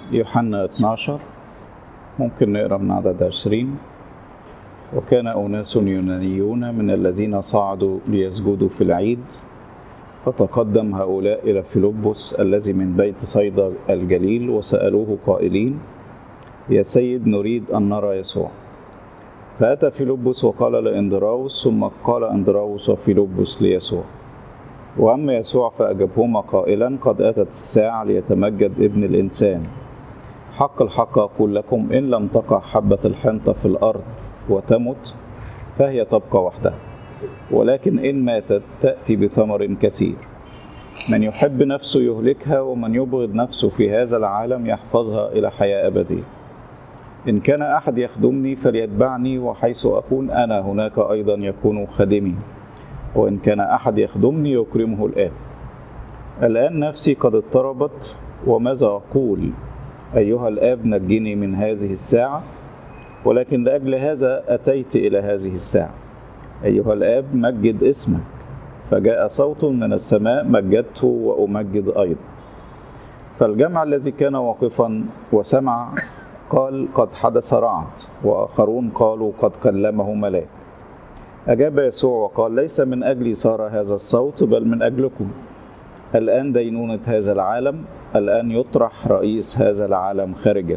يوحنا 12 ممكن نقرا من عدد 20 وكان أناس يونانيون من الذين صعدوا ليسجدوا في العيد فتقدم هؤلاء إلى فيلبس الذي من بيت صيدا الجليل وسألوه قائلين يا سيد نريد أن نرى يسوع فأتى فيلبس وقال لإندراوس ثم قال إندراوس وفيلبس ليسوع وأما يسوع فأجابهما قائلا قد أتت الساعة ليتمجد ابن الإنسان حق الحق أقول لكم إن لم تقع حبة الحنطة في الأرض وتمت فهي تبقى وحدها ولكن إن ماتت تأتي بثمر كثير من يحب نفسه يهلكها ومن يبغض نفسه في هذا العالم يحفظها إلى حياة أبدية إن كان أحد يخدمني فليتبعني وحيث أكون أنا هناك أيضا يكون خادمي وإن كان أحد يخدمني يكرمه الآب الآن نفسي قد اضطربت وماذا أقول أيها الآب نجني من هذه الساعة ولكن لأجل هذا أتيت إلى هذه الساعة أيها الآب مجد اسمك فجاء صوت من السماء مجدته وأمجد أيضا فالجمع الذي كان واقفا وسمع قال قد حدث رعد وآخرون قالوا قد كلمه ملاك أجاب يسوع وقال ليس من أجلي صار هذا الصوت بل من أجلكم الآن دينونة هذا العالم الآن يطرح رئيس هذا العالم خارجا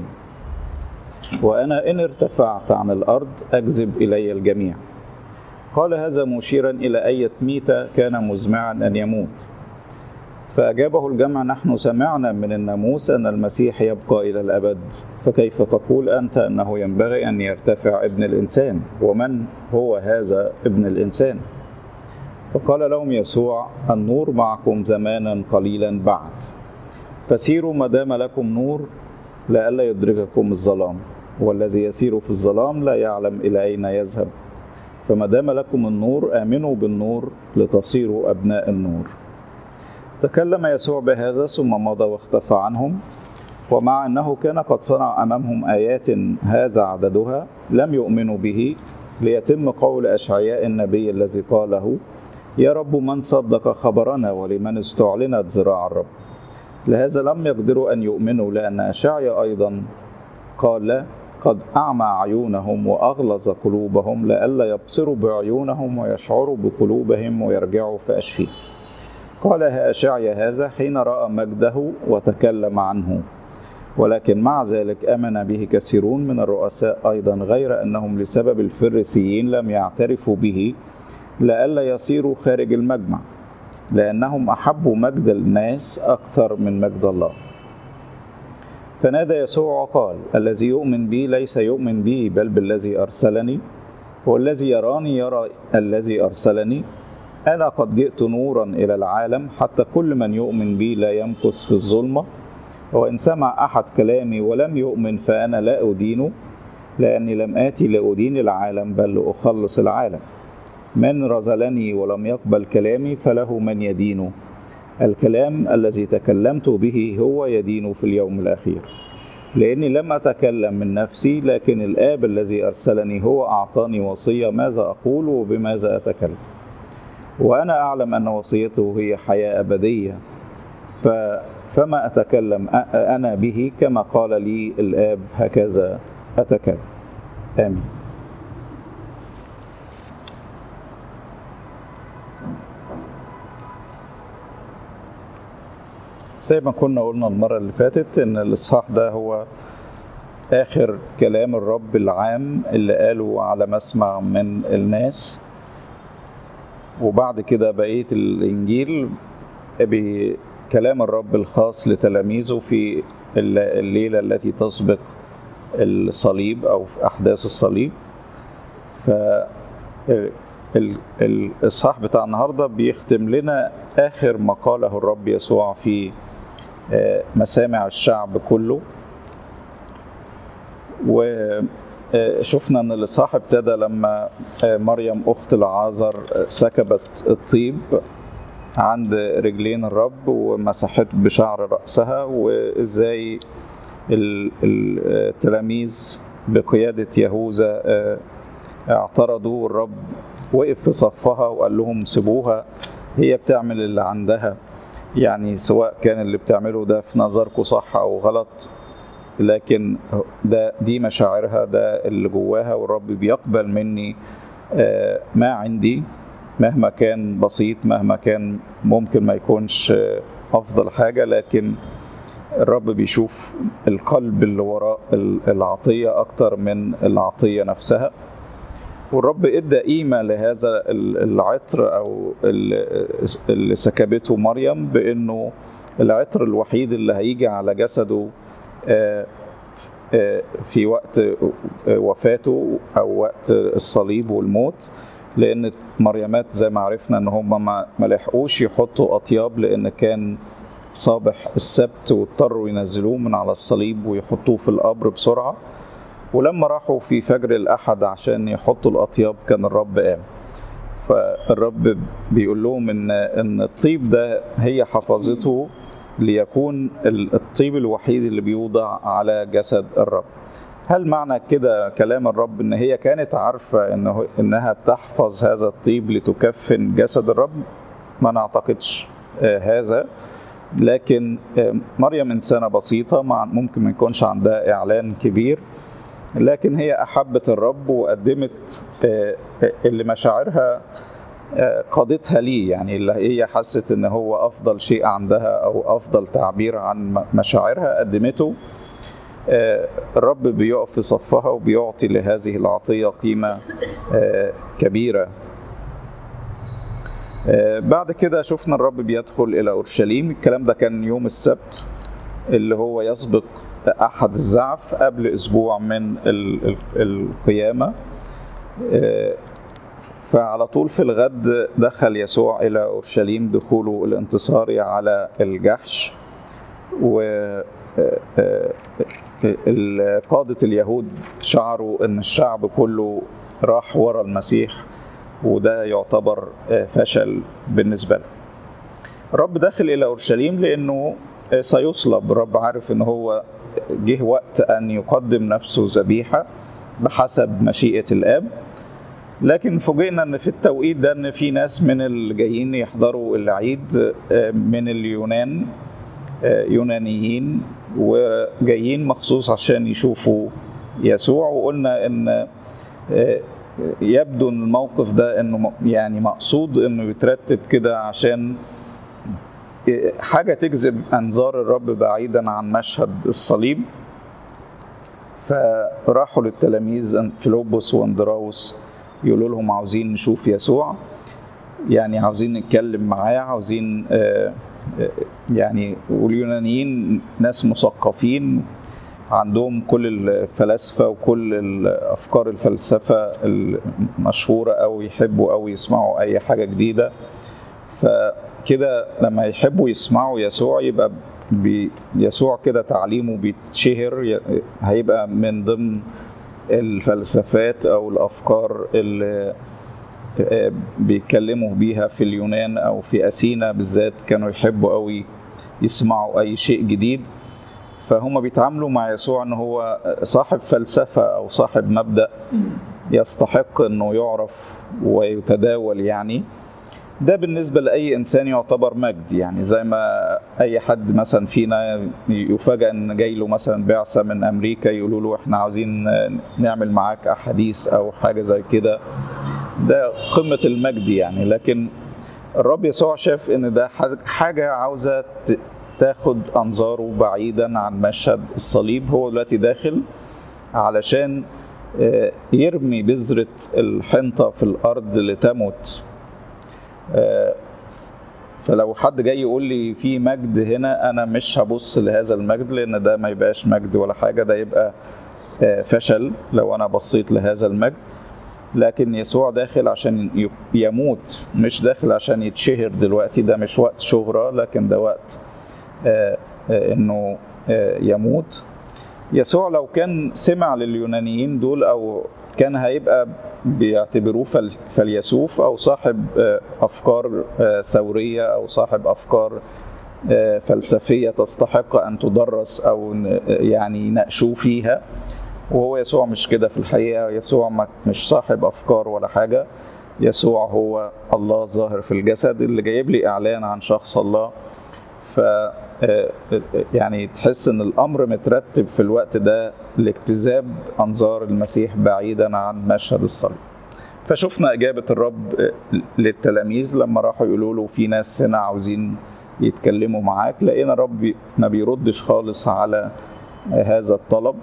وأنا إن ارتفعت عن الأرض أجذب إلي الجميع قال هذا مشيرا إلى أية ميتة كان مزمعا أن يموت فأجابه الجمع نحن سمعنا من الناموس أن المسيح يبقى إلى الأبد فكيف تقول أنت أنه ينبغي أن يرتفع ابن الإنسان ومن هو هذا ابن الإنسان فقال لهم يسوع النور معكم زمانا قليلا بعد فسيروا ما دام لكم نور لئلا يدرككم الظلام والذي يسير في الظلام لا يعلم إلى أين يذهب فما دام لكم النور آمنوا بالنور لتصيروا أبناء النور تكلم يسوع بهذا ثم مضى واختفى عنهم ومع أنه كان قد صنع أمامهم آيات هذا عددها لم يؤمنوا به ليتم قول أشعياء النبي الذي قاله يا رب من صدق خبرنا ولمن استعلنت ذراع الرب لهذا لم يقدروا أن يؤمنوا لأن أشعيا أيضا قال قد أعمى عيونهم وأغلظ قلوبهم لئلا يبصروا بعيونهم ويشعروا بقلوبهم ويرجعوا فأشفيه قال أشعيا هذا حين رأى مجده وتكلم عنه ولكن مع ذلك آمن به كثيرون من الرؤساء أيضا غير أنهم لسبب الفريسيين لم يعترفوا به لئلا يصيروا خارج المجمع لأنهم أحبوا مجد الناس أكثر من مجد الله فنادى يسوع وقال الذي يؤمن بي ليس يؤمن بي بل بالذي أرسلني والذي يراني يرى الذي أرسلني أنا قد جئت نورا إلى العالم حتى كل من يؤمن بي لا يمكث في الظلمة وإن سمع أحد كلامي ولم يؤمن فأنا لا أدينه لأني لم آتي لأدين العالم بل لأخلص العالم من رزلني ولم يقبل كلامي فله من يدينه الكلام الذي تكلمت به هو يدين في اليوم الأخير لأني لم أتكلم من نفسي لكن الآب الذي أرسلني هو أعطاني وصية ماذا أقول وبماذا أتكلم وأنا أعلم أن وصيته هي حياة أبدية ف فما أتكلم أنا به كما قال لي الآب هكذا أتكلم آمين زي ما كنا قلنا المرة اللي فاتت إن الإصحاح ده هو آخر كلام الرب العام اللي قاله على مسمع من الناس وبعد كده بقية الإنجيل بكلام الرب الخاص لتلاميذه في الليلة التي تسبق الصليب أو في أحداث الصليب ف الإصحاح بتاع النهاردة بيختم لنا آخر ما قاله الرب يسوع في مسامع الشعب كله وشفنا ان الاصحاح ابتدى لما مريم اخت العازر سكبت الطيب عند رجلين الرب ومسحت بشعر راسها وازاي التلاميذ بقياده يهوذا اعترضوا والرب وقف في صفها وقال لهم سيبوها هي بتعمل اللي عندها يعني سواء كان اللي بتعمله ده في نظركم صح او غلط لكن ده دي مشاعرها ده اللي جواها والرب بيقبل مني ما عندي مهما كان بسيط مهما كان ممكن ما يكونش افضل حاجه لكن الرب بيشوف القلب اللي وراء العطيه اكتر من العطيه نفسها والرب ادى قيمه لهذا العطر او اللي سكبته مريم بانه العطر الوحيد اللي هيجي على جسده في وقت وفاته او وقت الصليب والموت لان مريمات زي ما عرفنا ان هم ما لحقوش يحطوا اطياب لان كان صابح السبت واضطروا ينزلوه من على الصليب ويحطوه في القبر بسرعه ولما راحوا في فجر الاحد عشان يحطوا الاطياب كان الرب قام فالرب بيقول لهم ان ان الطيب ده هي حفظته ليكون الطيب الوحيد اللي بيوضع على جسد الرب هل معنى كده كلام الرب ان هي كانت عارفه انه انها تحفظ هذا الطيب لتكفن جسد الرب ما نعتقدش هذا لكن مريم انسانه بسيطه ممكن ما يكونش عندها اعلان كبير لكن هي احبت الرب وقدمت اللي مشاعرها قادتها ليه يعني اللي هي حست ان هو افضل شيء عندها او افضل تعبير عن مشاعرها قدمته الرب بيقف في صفها وبيعطي لهذه العطيه قيمه كبيره بعد كده شفنا الرب بيدخل الى اورشليم الكلام ده كان يوم السبت اللي هو يسبق احد الزعف قبل اسبوع من القيامه فعلى طول في الغد دخل يسوع الى اورشليم دخوله الانتصاري على الجحش و قادة اليهود شعروا ان الشعب كله راح ورا المسيح وده يعتبر فشل بالنسبة له الرب داخل الى اورشليم لانه سيصلب الرب عارف ان هو جه وقت ان يقدم نفسه ذبيحه بحسب مشيئه الاب لكن فوجئنا ان في التوقيت ده ان في ناس من اللي جايين يحضروا العيد من اليونان يونانيين وجايين مخصوص عشان يشوفوا يسوع وقلنا ان يبدو ان الموقف ده انه يعني مقصود انه يترتب كده عشان حاجة تجذب أنظار الرب بعيدا عن مشهد الصليب فراحوا للتلاميذ فيلبس واندراوس يقولوا لهم عاوزين نشوف يسوع يعني عاوزين نتكلم معاه عاوزين يعني واليونانيين ناس مثقفين عندهم كل الفلاسفة وكل الأفكار الفلسفة المشهورة أو يحبوا أو يسمعوا أي حاجة جديدة فكده لما يحبوا يسمعوا يسوع يبقى يسوع كده تعليمه بيتشهر هيبقى من ضمن الفلسفات أو الأفكار اللي بيتكلموا بيها في اليونان أو في أثينا بالذات كانوا يحبوا قوي يسمعوا أي شيء جديد فهم بيتعاملوا مع يسوع ان هو صاحب فلسفه او صاحب مبدا يستحق انه يعرف ويتداول يعني ده بالنسبه لاي انسان يعتبر مجد يعني زي ما اي حد مثلا فينا يفاجئ ان جاي له مثلا بعثه من امريكا يقولوا له احنا عاوزين نعمل معاك احاديث او حاجه زي كده ده قمه المجد يعني لكن الرب يسوع شاف ان ده حاجه عاوزه تاخد انظاره بعيدا عن مشهد الصليب هو دلوقتي داخل علشان يرمي بذرة الحنطة في الأرض لتموت فلو حد جاي يقول لي في مجد هنا أنا مش هبص لهذا المجد لأن ده ما يبقاش مجد ولا حاجة ده يبقى فشل لو أنا بصيت لهذا المجد لكن يسوع داخل عشان يموت مش داخل عشان يتشهر دلوقتي ده مش وقت شهرة لكن ده وقت انه يموت يسوع لو كان سمع لليونانيين دول او كان هيبقى بيعتبروه فيلسوف او صاحب افكار ثوريه او صاحب افكار فلسفيه تستحق ان تدرس او يعني يناقشوه فيها وهو يسوع مش كده في الحقيقه يسوع مش صاحب افكار ولا حاجه يسوع هو الله الظاهر في الجسد اللي جايب لي اعلان عن شخص الله ف يعني تحس ان الامر مترتب في الوقت ده لاجتذاب انظار المسيح بعيدا عن مشهد الصليب فشفنا اجابه الرب للتلاميذ لما راحوا يقولوا له في ناس هنا عاوزين يتكلموا معاك لقينا الرب ما بيردش خالص على هذا الطلب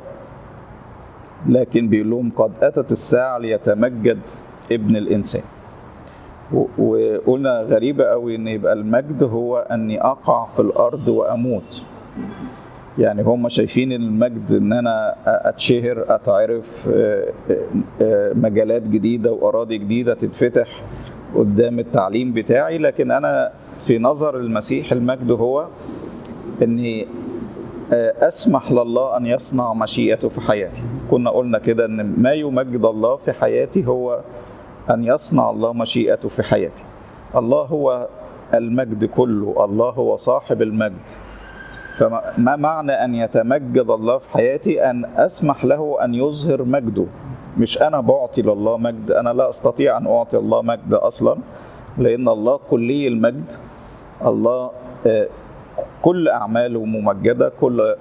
لكن بيقول لهم قد اتت الساعه ليتمجد ابن الانسان وقلنا غريبة قوي ان يبقى المجد هو اني اقع في الارض واموت يعني هم شايفين المجد ان انا اتشهر اتعرف مجالات جديدة واراضي جديدة تتفتح قدام التعليم بتاعي لكن انا في نظر المسيح المجد هو اني اسمح لله ان يصنع مشيئته في حياتي كنا قلنا كده ان ما يمجد الله في حياتي هو أن يصنع الله مشيئته في حياتي الله هو المجد كله الله هو صاحب المجد فما معنى أن يتمجد الله في حياتي أن أسمح له أن يظهر مجده مش أنا بعطي لله مجد أنا لا أستطيع أن أعطي الله مجد أصلا لأن الله كلي المجد الله كل أعماله ممجدة كل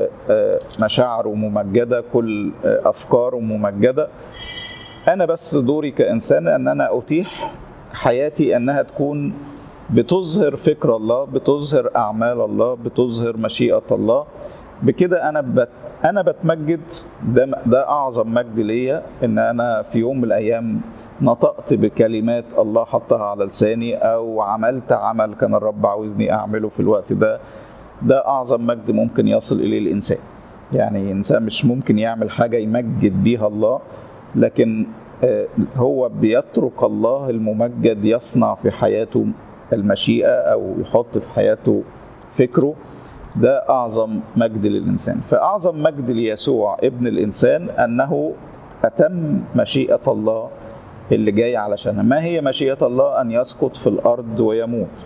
مشاعره ممجدة كل أفكاره ممجدة انا بس دوري كانسان ان انا اتيح حياتي انها تكون بتظهر فكر الله بتظهر اعمال الله بتظهر مشيئه الله بكده انا بت انا بتمجد ده ده اعظم مجد ليا ان انا في يوم من الايام نطقت بكلمات الله حطها على لساني او عملت عمل كان الرب عاوزني اعمله في الوقت ده ده اعظم مجد ممكن يصل اليه الانسان يعني انسان مش ممكن يعمل حاجه يمجد بيها الله لكن هو بيترك الله الممجد يصنع في حياته المشيئة أو يحط في حياته فكره ده أعظم مجد للإنسان فأعظم مجد ليسوع ابن الإنسان أنه أتم مشيئة الله اللي جاي علشانها ما هي مشيئة الله أن يسقط في الأرض ويموت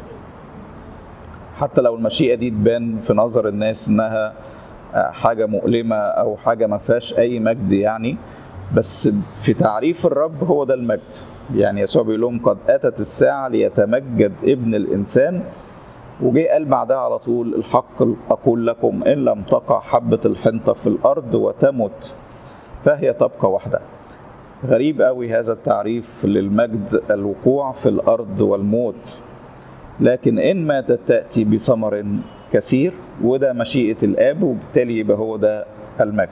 حتى لو المشيئة دي تبان في نظر الناس إنها حاجة مؤلمة أو حاجة ما فيهاش أي مجد يعني بس في تعريف الرب هو ده المجد يعني يسوع بيقول لهم قد اتت الساعه ليتمجد ابن الانسان وجه قال بعدها على طول الحق اقول لكم ان لم تقع حبه الحنطه في الارض وتمت فهي تبقى وحدها غريب قوي هذا التعريف للمجد الوقوع في الارض والموت لكن ان ماتت تاتي بثمر كثير وده مشيئه الاب وبالتالي يبقى هو ده المجد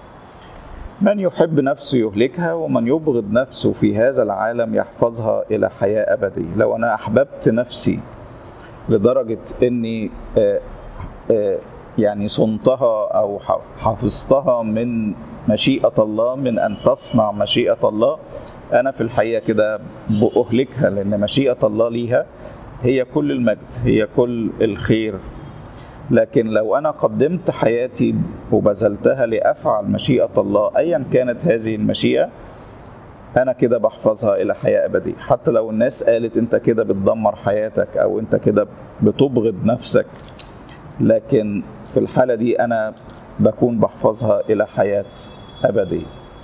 من يحب نفسه يهلكها ومن يبغض نفسه في هذا العالم يحفظها إلى حياة أبدية لو أنا أحببت نفسي لدرجة أني آآ آآ يعني صنتها أو حفظتها من مشيئة الله من أن تصنع مشيئة الله أنا في الحقيقة كده بأهلكها لأن مشيئة الله ليها هي كل المجد هي كل الخير لكن لو انا قدمت حياتي وبذلتها لافعل مشيئه الله ايا كانت هذه المشيئه انا كده بحفظها الى حياه ابديه حتى لو الناس قالت انت كده بتدمر حياتك او انت كده بتبغض نفسك لكن في الحاله دي انا بكون بحفظها الى حياه ابديه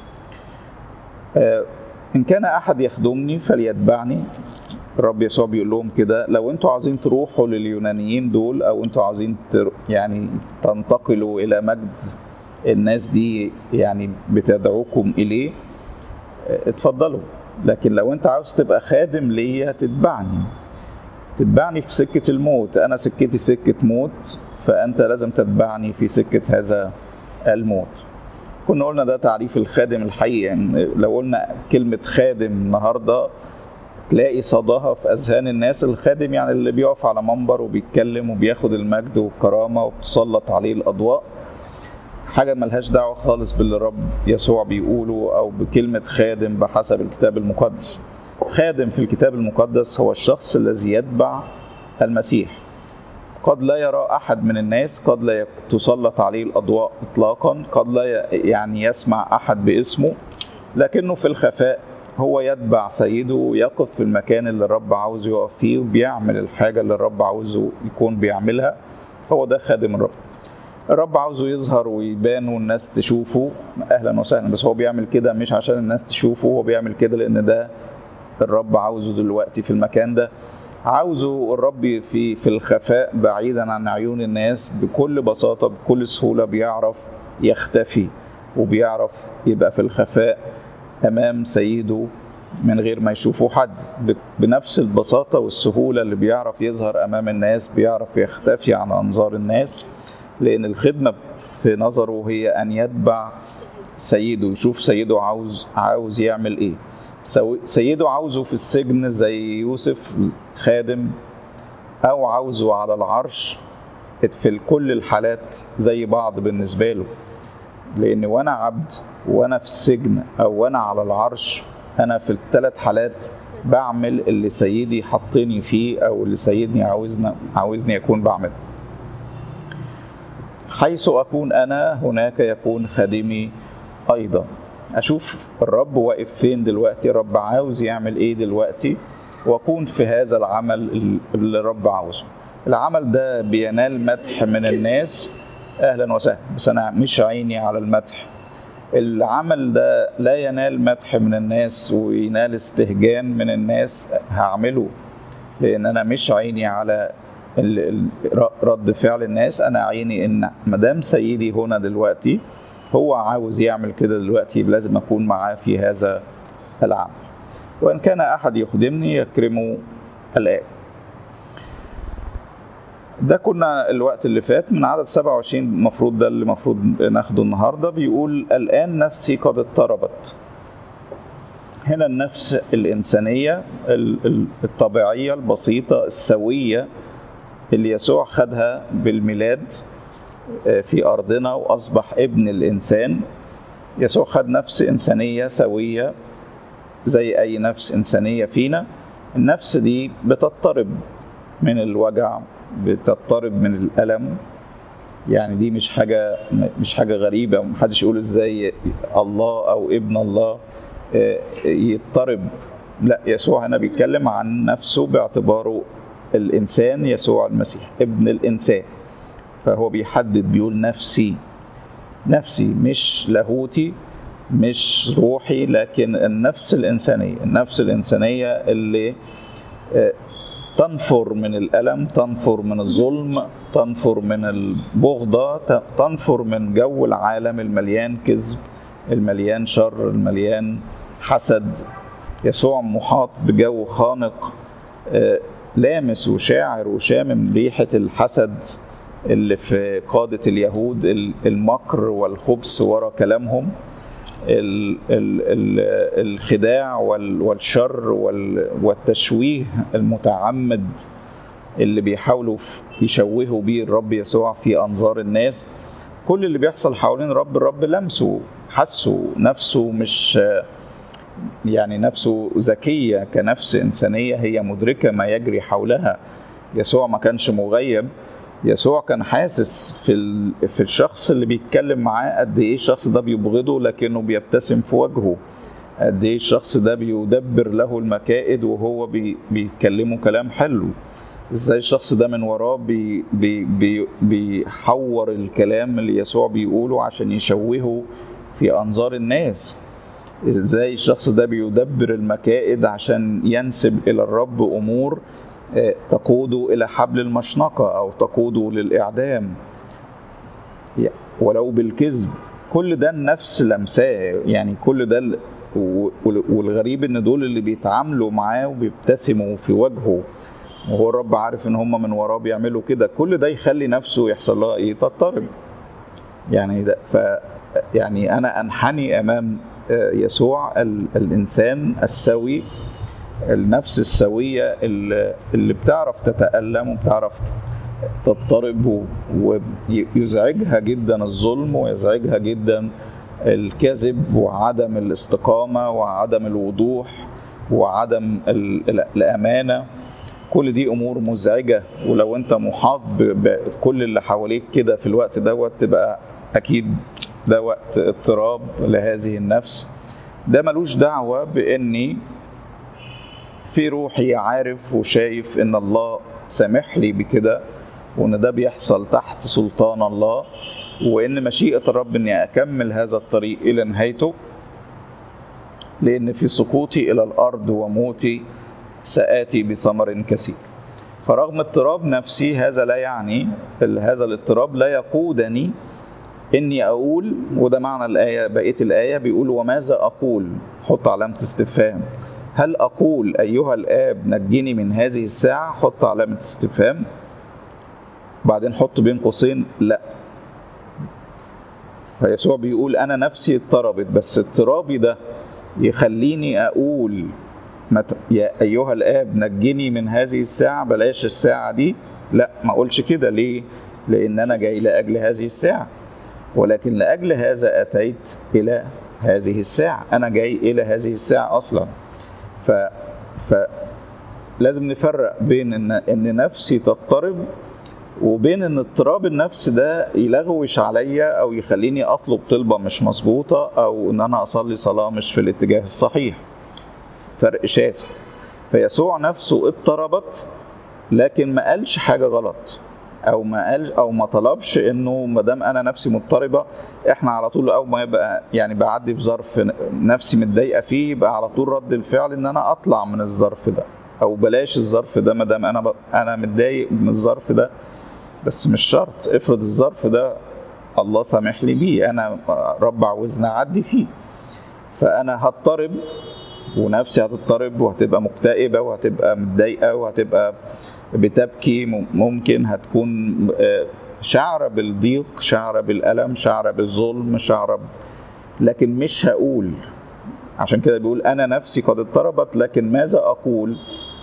ان كان احد يخدمني فليتبعني الرب يسوع بيقول لهم كده لو انتوا عايزين تروحوا لليونانيين دول او انتوا عايزين يعني تنتقلوا الى مجد الناس دي يعني بتدعوكم اليه اتفضلوا لكن لو انت عاوز تبقى خادم ليا تتبعني تتبعني في سكة الموت انا سكتي سكة موت فانت لازم تتبعني في سكة هذا الموت كنا قلنا ده تعريف الخادم الحقيقي يعني لو قلنا كلمة خادم النهارده تلاقي صداها في اذهان الناس الخادم يعني اللي بيقف على منبر وبيتكلم وبياخد المجد والكرامه وبتسلط عليه الاضواء حاجه ملهاش دعوه خالص باللي رب يسوع بيقوله او بكلمه خادم بحسب الكتاب المقدس خادم في الكتاب المقدس هو الشخص الذي يتبع المسيح قد لا يرى احد من الناس قد لا تسلط عليه الاضواء اطلاقا قد لا يعني يسمع احد باسمه لكنه في الخفاء هو يتبع سيده ويقف في المكان اللي الرب عاوزه يقف فيه وبيعمل الحاجة اللي الرب عاوزه يكون بيعملها هو ده خادم الرب الرب عاوزه يظهر ويبان والناس تشوفه اهلا وسهلا بس هو بيعمل كده مش عشان الناس تشوفه هو بيعمل كده لان ده الرب عاوزه دلوقتي في المكان ده عاوزه الرب في في الخفاء بعيدا عن عيون الناس بكل بساطة بكل سهولة بيعرف يختفي وبيعرف يبقى في الخفاء أمام سيده من غير ما يشوفوا حد بنفس البساطة والسهولة اللي بيعرف يظهر أمام الناس بيعرف يختفي عن أنظار الناس لأن الخدمة في نظره هي أن يتبع سيده يشوف سيده عاوز عاوز يعمل إيه سيده عاوزه في السجن زي يوسف خادم أو عاوزه على العرش في كل الحالات زي بعض بالنسبة له لأن وأنا عبد وأنا في السجن أو وأنا على العرش أنا في الثلاث حالات بعمل اللي سيدي حطني فيه أو اللي سيدني عاوزنا عاوزني أكون بعمله حيث أكون أنا هناك يكون خادمي أيضا أشوف الرب واقف فين دلوقتي الرب عاوز يعمل إيه دلوقتي وأكون في هذا العمل اللي الرب عاوزه العمل ده بينال مدح من الناس أهلا وسهلا بس أنا مش عيني على المدح العمل ده لا ينال مدح من الناس وينال استهجان من الناس هعمله لان انا مش عيني على رد فعل الناس انا عيني ان مدام سيدي هنا دلوقتي هو عاوز يعمل كده دلوقتي لازم اكون معاه في هذا العمل وان كان احد يخدمني يكرمه الان ده كنا الوقت اللي فات من عدد 27 المفروض ده اللي المفروض ناخده النهارده بيقول الآن نفسي قد اضطربت هنا النفس الإنسانية الطبيعية البسيطة السوية اللي يسوع خدها بالميلاد في أرضنا وأصبح ابن الإنسان يسوع خد نفس إنسانية سوية زي أي نفس إنسانية فينا النفس دي بتضطرب من الوجع بتضطرب من الألم يعني دي مش حاجة مش حاجة غريبة ومحدش يقول ازاي الله أو ابن الله يضطرب لا يسوع هنا بيتكلم عن نفسه باعتباره الإنسان يسوع المسيح ابن الإنسان فهو بيحدد بيقول نفسي نفسي مش لاهوتي مش روحي لكن النفس الإنسانية النفس الإنسانية اللي تنفر من الألم تنفر من الظلم تنفر من البغضة تنفر من جو العالم المليان كذب المليان شر المليان حسد يسوع محاط بجو خانق لامس وشاعر وشامم ريحة الحسد اللي في قادة اليهود المكر والخبث ورا كلامهم الخداع والشر والتشويه المتعمد اللي بيحاولوا يشوهوا بيه الرب يسوع في انظار الناس كل اللي بيحصل حوالين الرب الرب لمسه حسه نفسه مش يعني نفسه ذكية كنفس إنسانية هي مدركة ما يجري حولها يسوع ما كانش مغيب يسوع كان حاسس في في الشخص اللي بيتكلم معاه قد ايه الشخص ده بيبغضه لكنه بيبتسم في وجهه قد ايه الشخص ده بيدبر له المكائد وهو بي بيتكلمه كلام حلو ازاي الشخص ده من وراه بي بي بي بيحور الكلام اللي يسوع بيقوله عشان يشوهه في انظار الناس ازاي الشخص ده بيدبر المكائد عشان ينسب الى الرب امور تقوده الى حبل المشنقه او تقوده للاعدام ولو بالكذب كل ده النفس لمساه يعني كل ده والغريب ان دول اللي بيتعاملوا معاه وبيبتسموا في وجهه وهو الرب عارف ان هم من وراه بيعملوا كده كل ده يخلي نفسه يحصل لها ايه تضطرب يعني ده ف يعني انا انحني امام يسوع الانسان السوي النفس السويه اللي, اللي بتعرف تتالم وبتعرف تضطرب ويزعجها جدا الظلم ويزعجها جدا الكذب وعدم الاستقامه وعدم الوضوح وعدم الامانه كل دي امور مزعجه ولو انت محاط بكل اللي حواليك كده في الوقت دوت تبقى اكيد ده وقت اضطراب لهذه النفس ده ملوش دعوه باني في روحي عارف وشايف ان الله سامح لي بكده وان ده بيحصل تحت سلطان الله وان مشيئه الرب اني اكمل هذا الطريق الى نهايته لان في سقوطي الى الارض وموتي ساتي بثمر كثير فرغم اضطراب نفسي هذا لا يعني هذا الاضطراب لا يقودني اني اقول وده معنى الايه بقيه الايه بيقول وماذا اقول حط علامه استفهام هل اقول ايها الاب نجني من هذه الساعه حط علامه استفهام بعدين حط بين قوسين لا فيسوع بيقول انا نفسي اضطربت بس اضطرابي ده يخليني اقول يا ايها الاب نجني من هذه الساعه بلاش الساعه دي لا ما اقولش كده ليه لان انا جاي لاجل هذه الساعه ولكن لاجل هذا اتيت الى هذه الساعه انا جاي الى هذه الساعه اصلا ف ف لازم نفرق بين ان ان نفسي تضطرب وبين ان اضطراب النفس ده يلغوش عليا او يخليني اطلب طلبه مش مظبوطه او ان انا اصلي صلاه مش في الاتجاه الصحيح فرق شاسع فيسوع نفسه اضطربت لكن ما قالش حاجه غلط او ما قال او ما طلبش انه ما دام انا نفسي مضطربه احنا على طول اول ما يبقى يعني بعدي في ظرف نفسي متضايقه فيه يبقى على طول رد الفعل ان انا اطلع من الظرف ده او بلاش الظرف ده ما دام انا ب... انا متضايق من الظرف ده بس مش شرط افرض الظرف ده الله سامح لي بيه انا رب عاوزني اعدي فيه فانا هضطرب ونفسي هتضطرب وهتبقى مكتئبه وهتبقى متضايقه وهتبقى بتبكي ممكن هتكون شعرة بالضيق شعرة بالألم شعرة بالظلم شعرة ب... لكن مش هقول عشان كده بيقول أنا نفسي قد اضطربت لكن ماذا أقول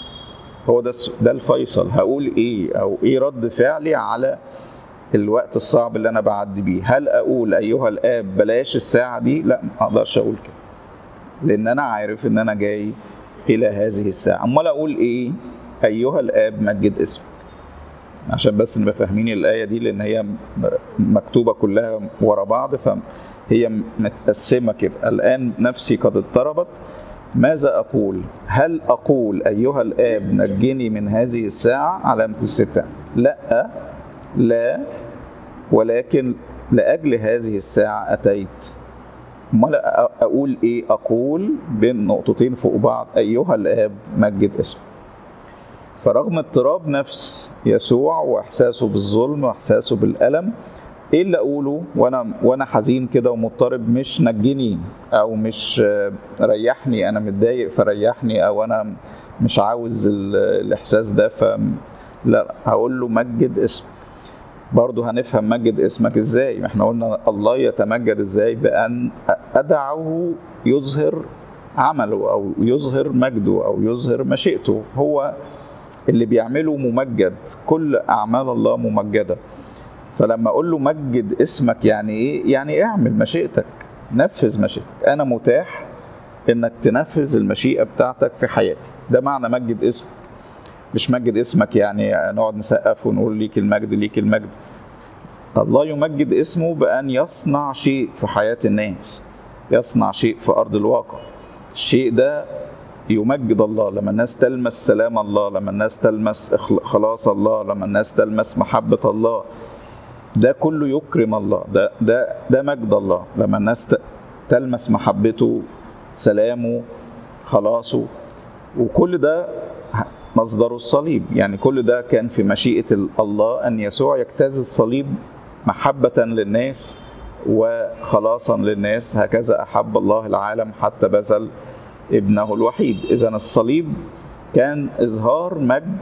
هو ده ده الفيصل هقول إيه أو إيه رد فعلي على الوقت الصعب اللي أنا بعدي بيه هل أقول أيها الآب بلاش الساعة دي لا ما أقدرش أقول كده لأن أنا عارف إن أنا جاي إلى هذه الساعة أمال أقول إيه أيها الآب مجد اسمك عشان بس نبقى فاهمين الآية دي لأن هي مكتوبة كلها ورا بعض فهي متقسمة كده الآن نفسي قد اضطربت ماذا أقول هل أقول أيها الآب نجني من هذه الساعة علامة استفهام لا لا ولكن لأجل هذه الساعة أتيت امال اقول ايه اقول بين نقطتين فوق بعض ايها الاب مجد اسمك فرغم اضطراب نفس يسوع واحساسه بالظلم واحساسه بالالم ايه اللي اقوله وانا وانا حزين كده ومضطرب مش نجني او مش ريحني انا متضايق فريحني او انا مش عاوز الاحساس ده ف لا هقول له مجد اسمك برضه هنفهم مجد اسمك ازاي احنا قلنا الله يتمجد ازاي بان ادعه يظهر عمله او يظهر مجده او يظهر مشيئته هو اللي بيعمله ممجد كل اعمال الله ممجده فلما اقول له مجد اسمك يعني ايه يعني اعمل مشيئتك نفذ مشيئتك انا متاح انك تنفذ المشيئه بتاعتك في حياتي ده معنى مجد اسمك مش مجد اسمك يعني نقعد نسقف ونقول ليك المجد ليك المجد الله يمجد اسمه بأن يصنع شيء في حياة الناس يصنع شيء في أرض الواقع الشيء ده يمجد الله لما الناس تلمس سلام الله لما الناس تلمس خلاص الله لما الناس تلمس محبة الله ده كله يكرم الله ده ده ده مجد الله لما الناس تلمس محبته سلامه خلاصه وكل ده مصدره الصليب يعني كل ده كان في مشيئة الله أن يسوع يجتاز الصليب محبة للناس وخلاصا للناس هكذا أحب الله العالم حتى بذل ابنه الوحيد إذا الصليب كان إظهار مجد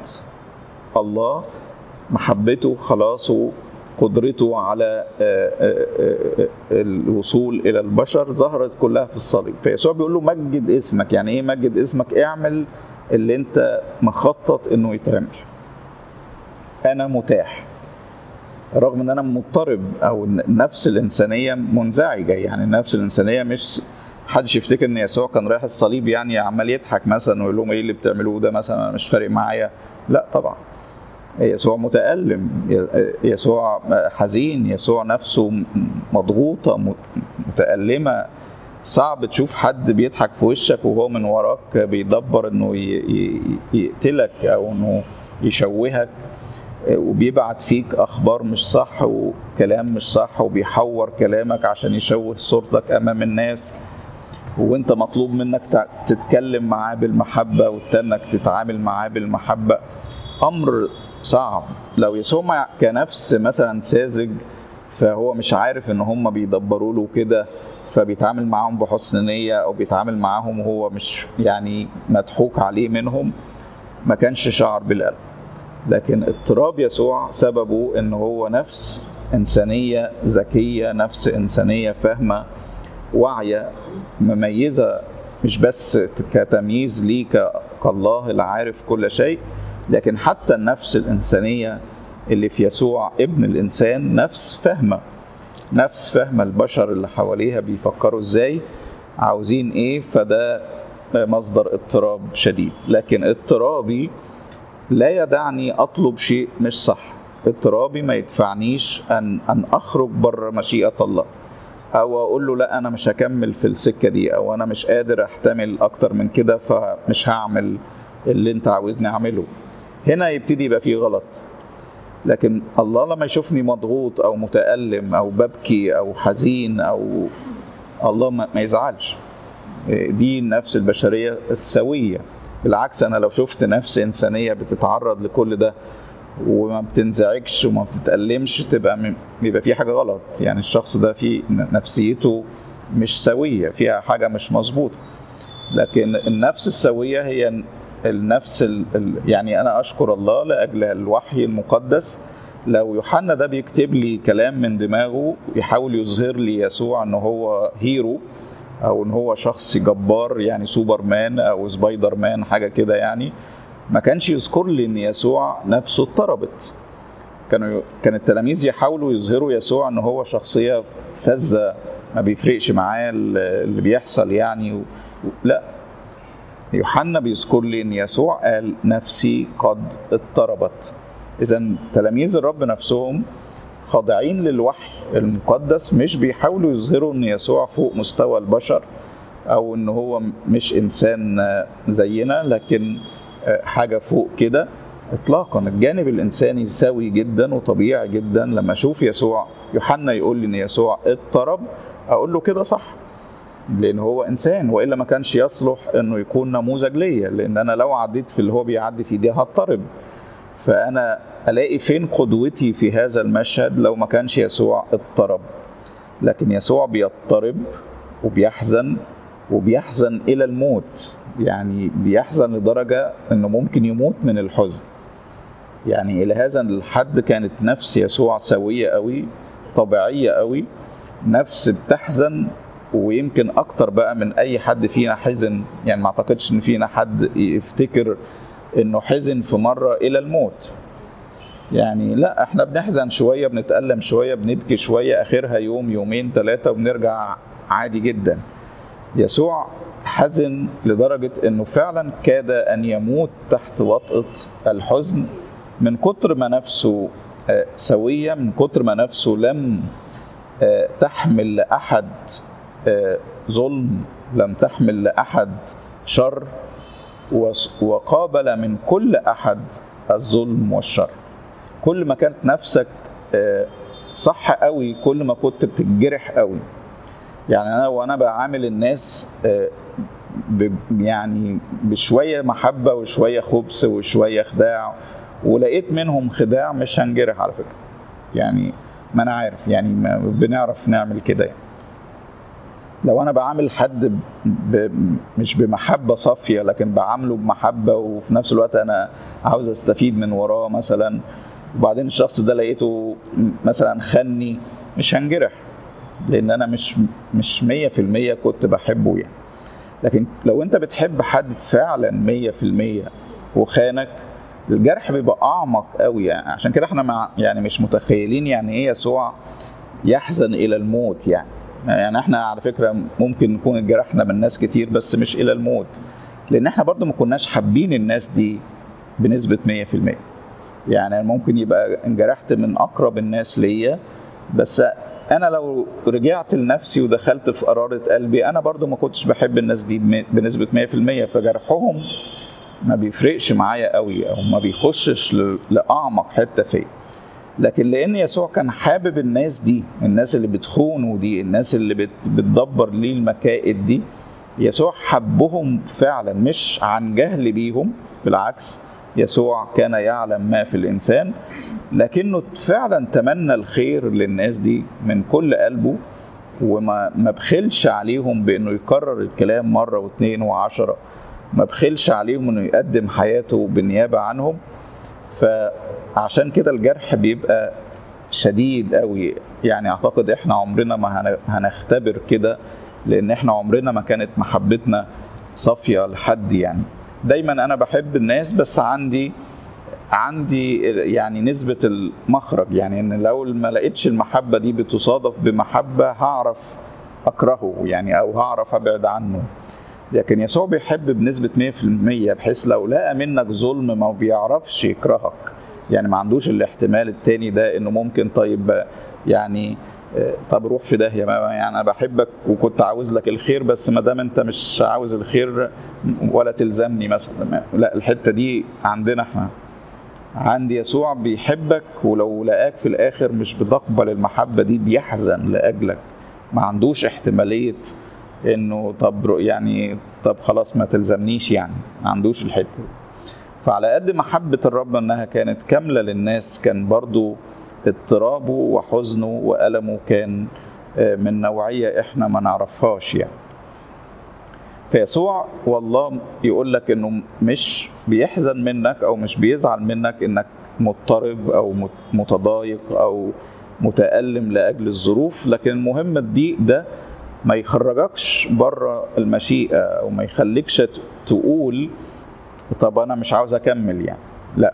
الله محبته خلاصه قدرته على الوصول إلى البشر ظهرت كلها في الصليب فيسوع بيقول له مجد اسمك يعني إيه مجد اسمك اعمل اللي انت مخطط انه يتعمل انا متاح رغم ان انا مضطرب او النفس الانسانيه منزعجه يعني النفس الانسانيه مش حدش يفتكر ان يسوع كان رايح الصليب يعني عمال يضحك مثلا ويقول لهم ايه اللي بتعملوه ده مثلا انا مش فارق معايا لا طبعا يسوع متألم يسوع حزين يسوع نفسه مضغوطة متألمة صعب تشوف حد بيضحك في وشك وهو من وراك بيدبر انه يقتلك او انه يشوهك وبيبعت فيك اخبار مش صح وكلام مش صح وبيحور كلامك عشان يشوه صورتك امام الناس وانت مطلوب منك تتكلم معاه بالمحبه والتانك تتعامل معاه بالمحبه امر صعب لو يسوع كنفس مثلا ساذج فهو مش عارف ان هم بيدبروا له كده فبيتعامل معاهم بحسن نية او بيتعامل معاهم وهو مش يعني مضحوك عليه منهم ما كانش شعر بالقلب لكن اضطراب يسوع سببه ان هو نفس انسانيه ذكيه نفس انسانيه فاهمه واعيه مميزه مش بس كتمييز ليه كالله اللي عارف كل شيء لكن حتى النفس الانسانيه اللي في يسوع ابن الانسان نفس فاهمه نفس فاهمه البشر اللي حواليها بيفكروا ازاي عاوزين ايه فده مصدر اضطراب شديد لكن اضطرابي لا يدعني اطلب شيء مش صح اضطرابي ما يدفعنيش ان ان اخرج بره مشيئه الله او اقول له لا انا مش هكمل في السكه دي او انا مش قادر احتمل اكتر من كده فمش هعمل اللي انت عاوزني اعمله هنا يبتدي يبقى فيه غلط لكن الله لما يشوفني مضغوط او متالم او ببكي او حزين او الله ما يزعلش دي النفس البشريه السويه بالعكس انا لو شفت نفس انسانيه بتتعرض لكل ده وما بتنزعجش وما بتتألمش تبقى بيبقى في حاجه غلط يعني الشخص ده في نفسيته مش سويه فيها حاجه مش مظبوطه لكن النفس السويه هي النفس ال يعني انا اشكر الله لاجل الوحي المقدس لو يوحنا ده بيكتب لي كلام من دماغه يحاول يظهر لي يسوع ان هو هيرو او ان هو شخص جبار يعني سوبر مان او سبايدر مان حاجه كده يعني ما كانش يذكر لي ان يسوع نفسه اضطربت كانوا كان التلاميذ يحاولوا يظهروا يسوع ان هو شخصيه فذه ما بيفرقش معاه اللي بيحصل يعني و... لا يوحنا بيذكر لي ان يسوع قال نفسي قد اضطربت اذا تلاميذ الرب نفسهم خاضعين للوحي المقدس مش بيحاولوا يظهروا ان يسوع فوق مستوى البشر او ان هو مش انسان زينا لكن حاجه فوق كده اطلاقا الجانب الانساني سوي جدا وطبيعي جدا لما اشوف يسوع يوحنا يقول لي ان يسوع اضطرب اقول له كده صح لان هو انسان والا ما كانش يصلح انه يكون نموذج ليا لان انا لو عديت في اللي هو بيعدي فيه دي هضطرب فانا الاقي فين قدوتي في هذا المشهد لو ما كانش يسوع اضطرب لكن يسوع بيضطرب وبيحزن وبيحزن الى الموت يعني بيحزن لدرجه انه ممكن يموت من الحزن يعني الى هذا الحد كانت نفس يسوع سويه قوي طبيعيه قوي نفس بتحزن ويمكن اكتر بقى من اي حد فينا حزن يعني ما اعتقدش ان فينا حد يفتكر انه حزن في مره الى الموت يعني لا احنا بنحزن شويه بنتالم شويه بنبكي شويه اخرها يوم يومين ثلاثه وبنرجع عادي جدا يسوع حزن لدرجه انه فعلا كاد ان يموت تحت وطأة الحزن من كتر ما نفسه سويه من كتر ما نفسه لم تحمل لاحد ظلم لم تحمل لاحد شر وقابل من كل احد الظلم والشر كل ما كانت نفسك صح قوي كل ما كنت بتتجرح قوي يعني انا وانا بعامل الناس يعني بشويه محبه وشويه خبث وشويه خداع ولقيت منهم خداع مش هنجرح على فكره يعني ما انا عارف يعني ما بنعرف نعمل كده يعني لو انا بعامل حد ب... مش بمحبه صافيه لكن بعامله بمحبه وفي نفس الوقت انا عاوز استفيد من وراه مثلا وبعدين الشخص ده لقيته مثلا خني مش هنجرح لان انا مش مش 100% كنت بحبه يعني لكن لو انت بتحب حد فعلا 100% وخانك الجرح بيبقى اعمق قوي يعني عشان كده احنا مع يعني مش متخيلين يعني ايه يسوع يحزن الى الموت يعني يعني احنا على فكره ممكن نكون اتجرحنا من ناس كتير بس مش الى الموت لان احنا برضو ما كناش حابين الناس دي بنسبه 100% يعني ممكن يبقى انجرحت من اقرب الناس ليا بس انا لو رجعت لنفسي ودخلت في قرارة قلبي انا برضو ما كنتش بحب الناس دي بنسبة 100% فجرحهم ما بيفرقش معايا قوي او ما بيخشش لاعمق حتة فيا لكن لان يسوع كان حابب الناس دي الناس اللي بتخونه دي الناس اللي بت بتدبر ليه المكائد دي يسوع حبهم فعلا مش عن جهل بيهم بالعكس يسوع كان يعلم ما في الإنسان لكنه فعلا تمنى الخير للناس دي من كل قلبه وما ما بخلش عليهم بانه يكرر الكلام مره واثنين وعشرة ما بخلش عليهم انه يقدم حياته بالنيابه عنهم فعشان كده الجرح بيبقى شديد قوي يعني اعتقد احنا عمرنا ما هنختبر كده لان احنا عمرنا ما كانت محبتنا صافيه لحد يعني دايما انا بحب الناس بس عندي عندي يعني نسبة المخرج يعني ان لو ما لقيتش المحبة دي بتصادف بمحبة هعرف اكرهه يعني او هعرف ابعد عنه لكن يسوع بيحب بنسبة 100% بحيث لو لقى منك ظلم ما بيعرفش يكرهك يعني ما عندوش الاحتمال التاني ده انه ممكن طيب يعني طب روح في داهيه يعني انا بحبك وكنت عاوز لك الخير بس ما دام انت مش عاوز الخير ولا تلزمني مثلا لا الحته دي عندنا احنا عند يسوع بيحبك ولو لقاك في الاخر مش بتقبل المحبه دي بيحزن لاجلك ما عندوش احتماليه انه طب يعني طب خلاص ما تلزمنيش يعني ما عندوش الحته دي فعلى قد محبه الرب انها كانت كامله للناس كان برضو اضطرابه وحزنه وألمه كان من نوعية احنا ما نعرفهاش يعني فيسوع والله يقول لك انه مش بيحزن منك او مش بيزعل منك انك مضطرب او متضايق او متألم لأجل الظروف لكن المهم الضيق ده ما يخرجكش بره المشيئة او ما يخليكش تقول طب انا مش عاوز اكمل يعني لا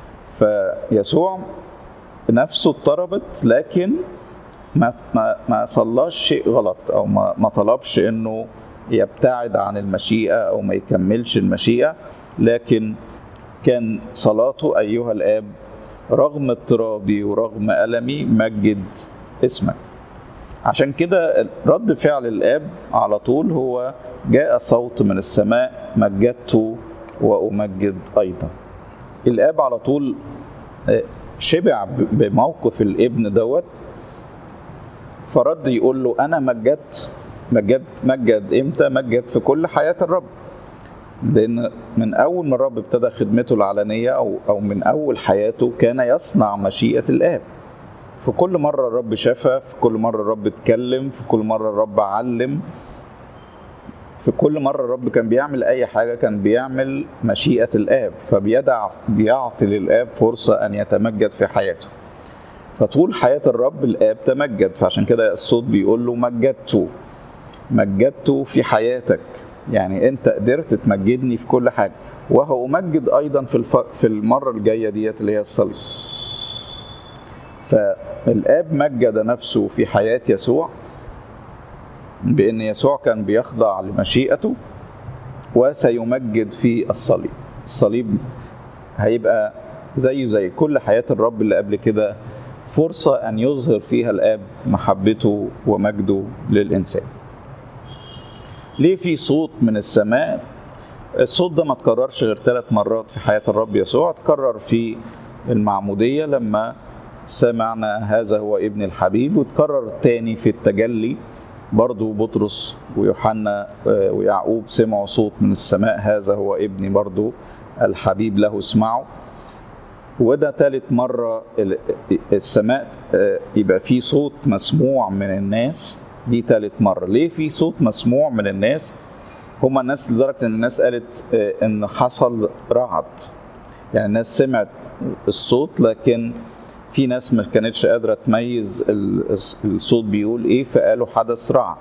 فيسوع نفسه اضطربت لكن ما ما ما صلاش شيء غلط او ما ما طلبش انه يبتعد عن المشيئه او ما يكملش المشيئه لكن كان صلاته ايها الاب رغم اضطرابي ورغم المي مجد اسمك عشان كده رد فعل الاب على طول هو جاء صوت من السماء مجدته وامجد ايضا الاب على طول شبع بموقف الابن دوت فرد يقول له انا مجدت مجد مجد امتى مجد في كل حياه الرب لان من اول ما الرب ابتدى خدمته العلنيه او او من اول حياته كان يصنع مشيئه الاب في كل مره الرب شفى في كل مره الرب اتكلم في كل مره الرب علم في كل مرة الرب كان بيعمل أي حاجة كان بيعمل مشيئة الآب فبيدع بيعطي للآب فرصة أن يتمجد في حياته فطول حياة الرب الآب تمجد فعشان كده الصوت بيقول له مجدته مجدته في حياتك يعني أنت قدرت تمجدني في كل حاجة وهأمجد أيضا في الف... في المرة الجاية ديت اللي هي الصليب فالآب مجد نفسه في حياة يسوع بأن يسوع كان بيخضع لمشيئته وسيمجد في الصليب الصليب هيبقى زيه زي كل حياة الرب اللي قبل كده فرصة أن يظهر فيها الآب محبته ومجده للإنسان ليه في صوت من السماء الصوت ده ما تكررش غير ثلاث مرات في حياة الرب يسوع اتكرر في المعمودية لما سمعنا هذا هو ابن الحبيب وتكرر تاني في التجلي برضو بطرس ويوحنا ويعقوب سمعوا صوت من السماء هذا هو ابني برضو الحبيب له اسمعوا وده ثالث مرة السماء يبقى في صوت مسموع من الناس دي ثالث مرة ليه في صوت مسموع من الناس هما الناس لدرجة ان الناس قالت ان حصل رعد يعني الناس سمعت الصوت لكن في ناس ما كانتش قادرة تميز الصوت بيقول ايه فقالوا حدث رعد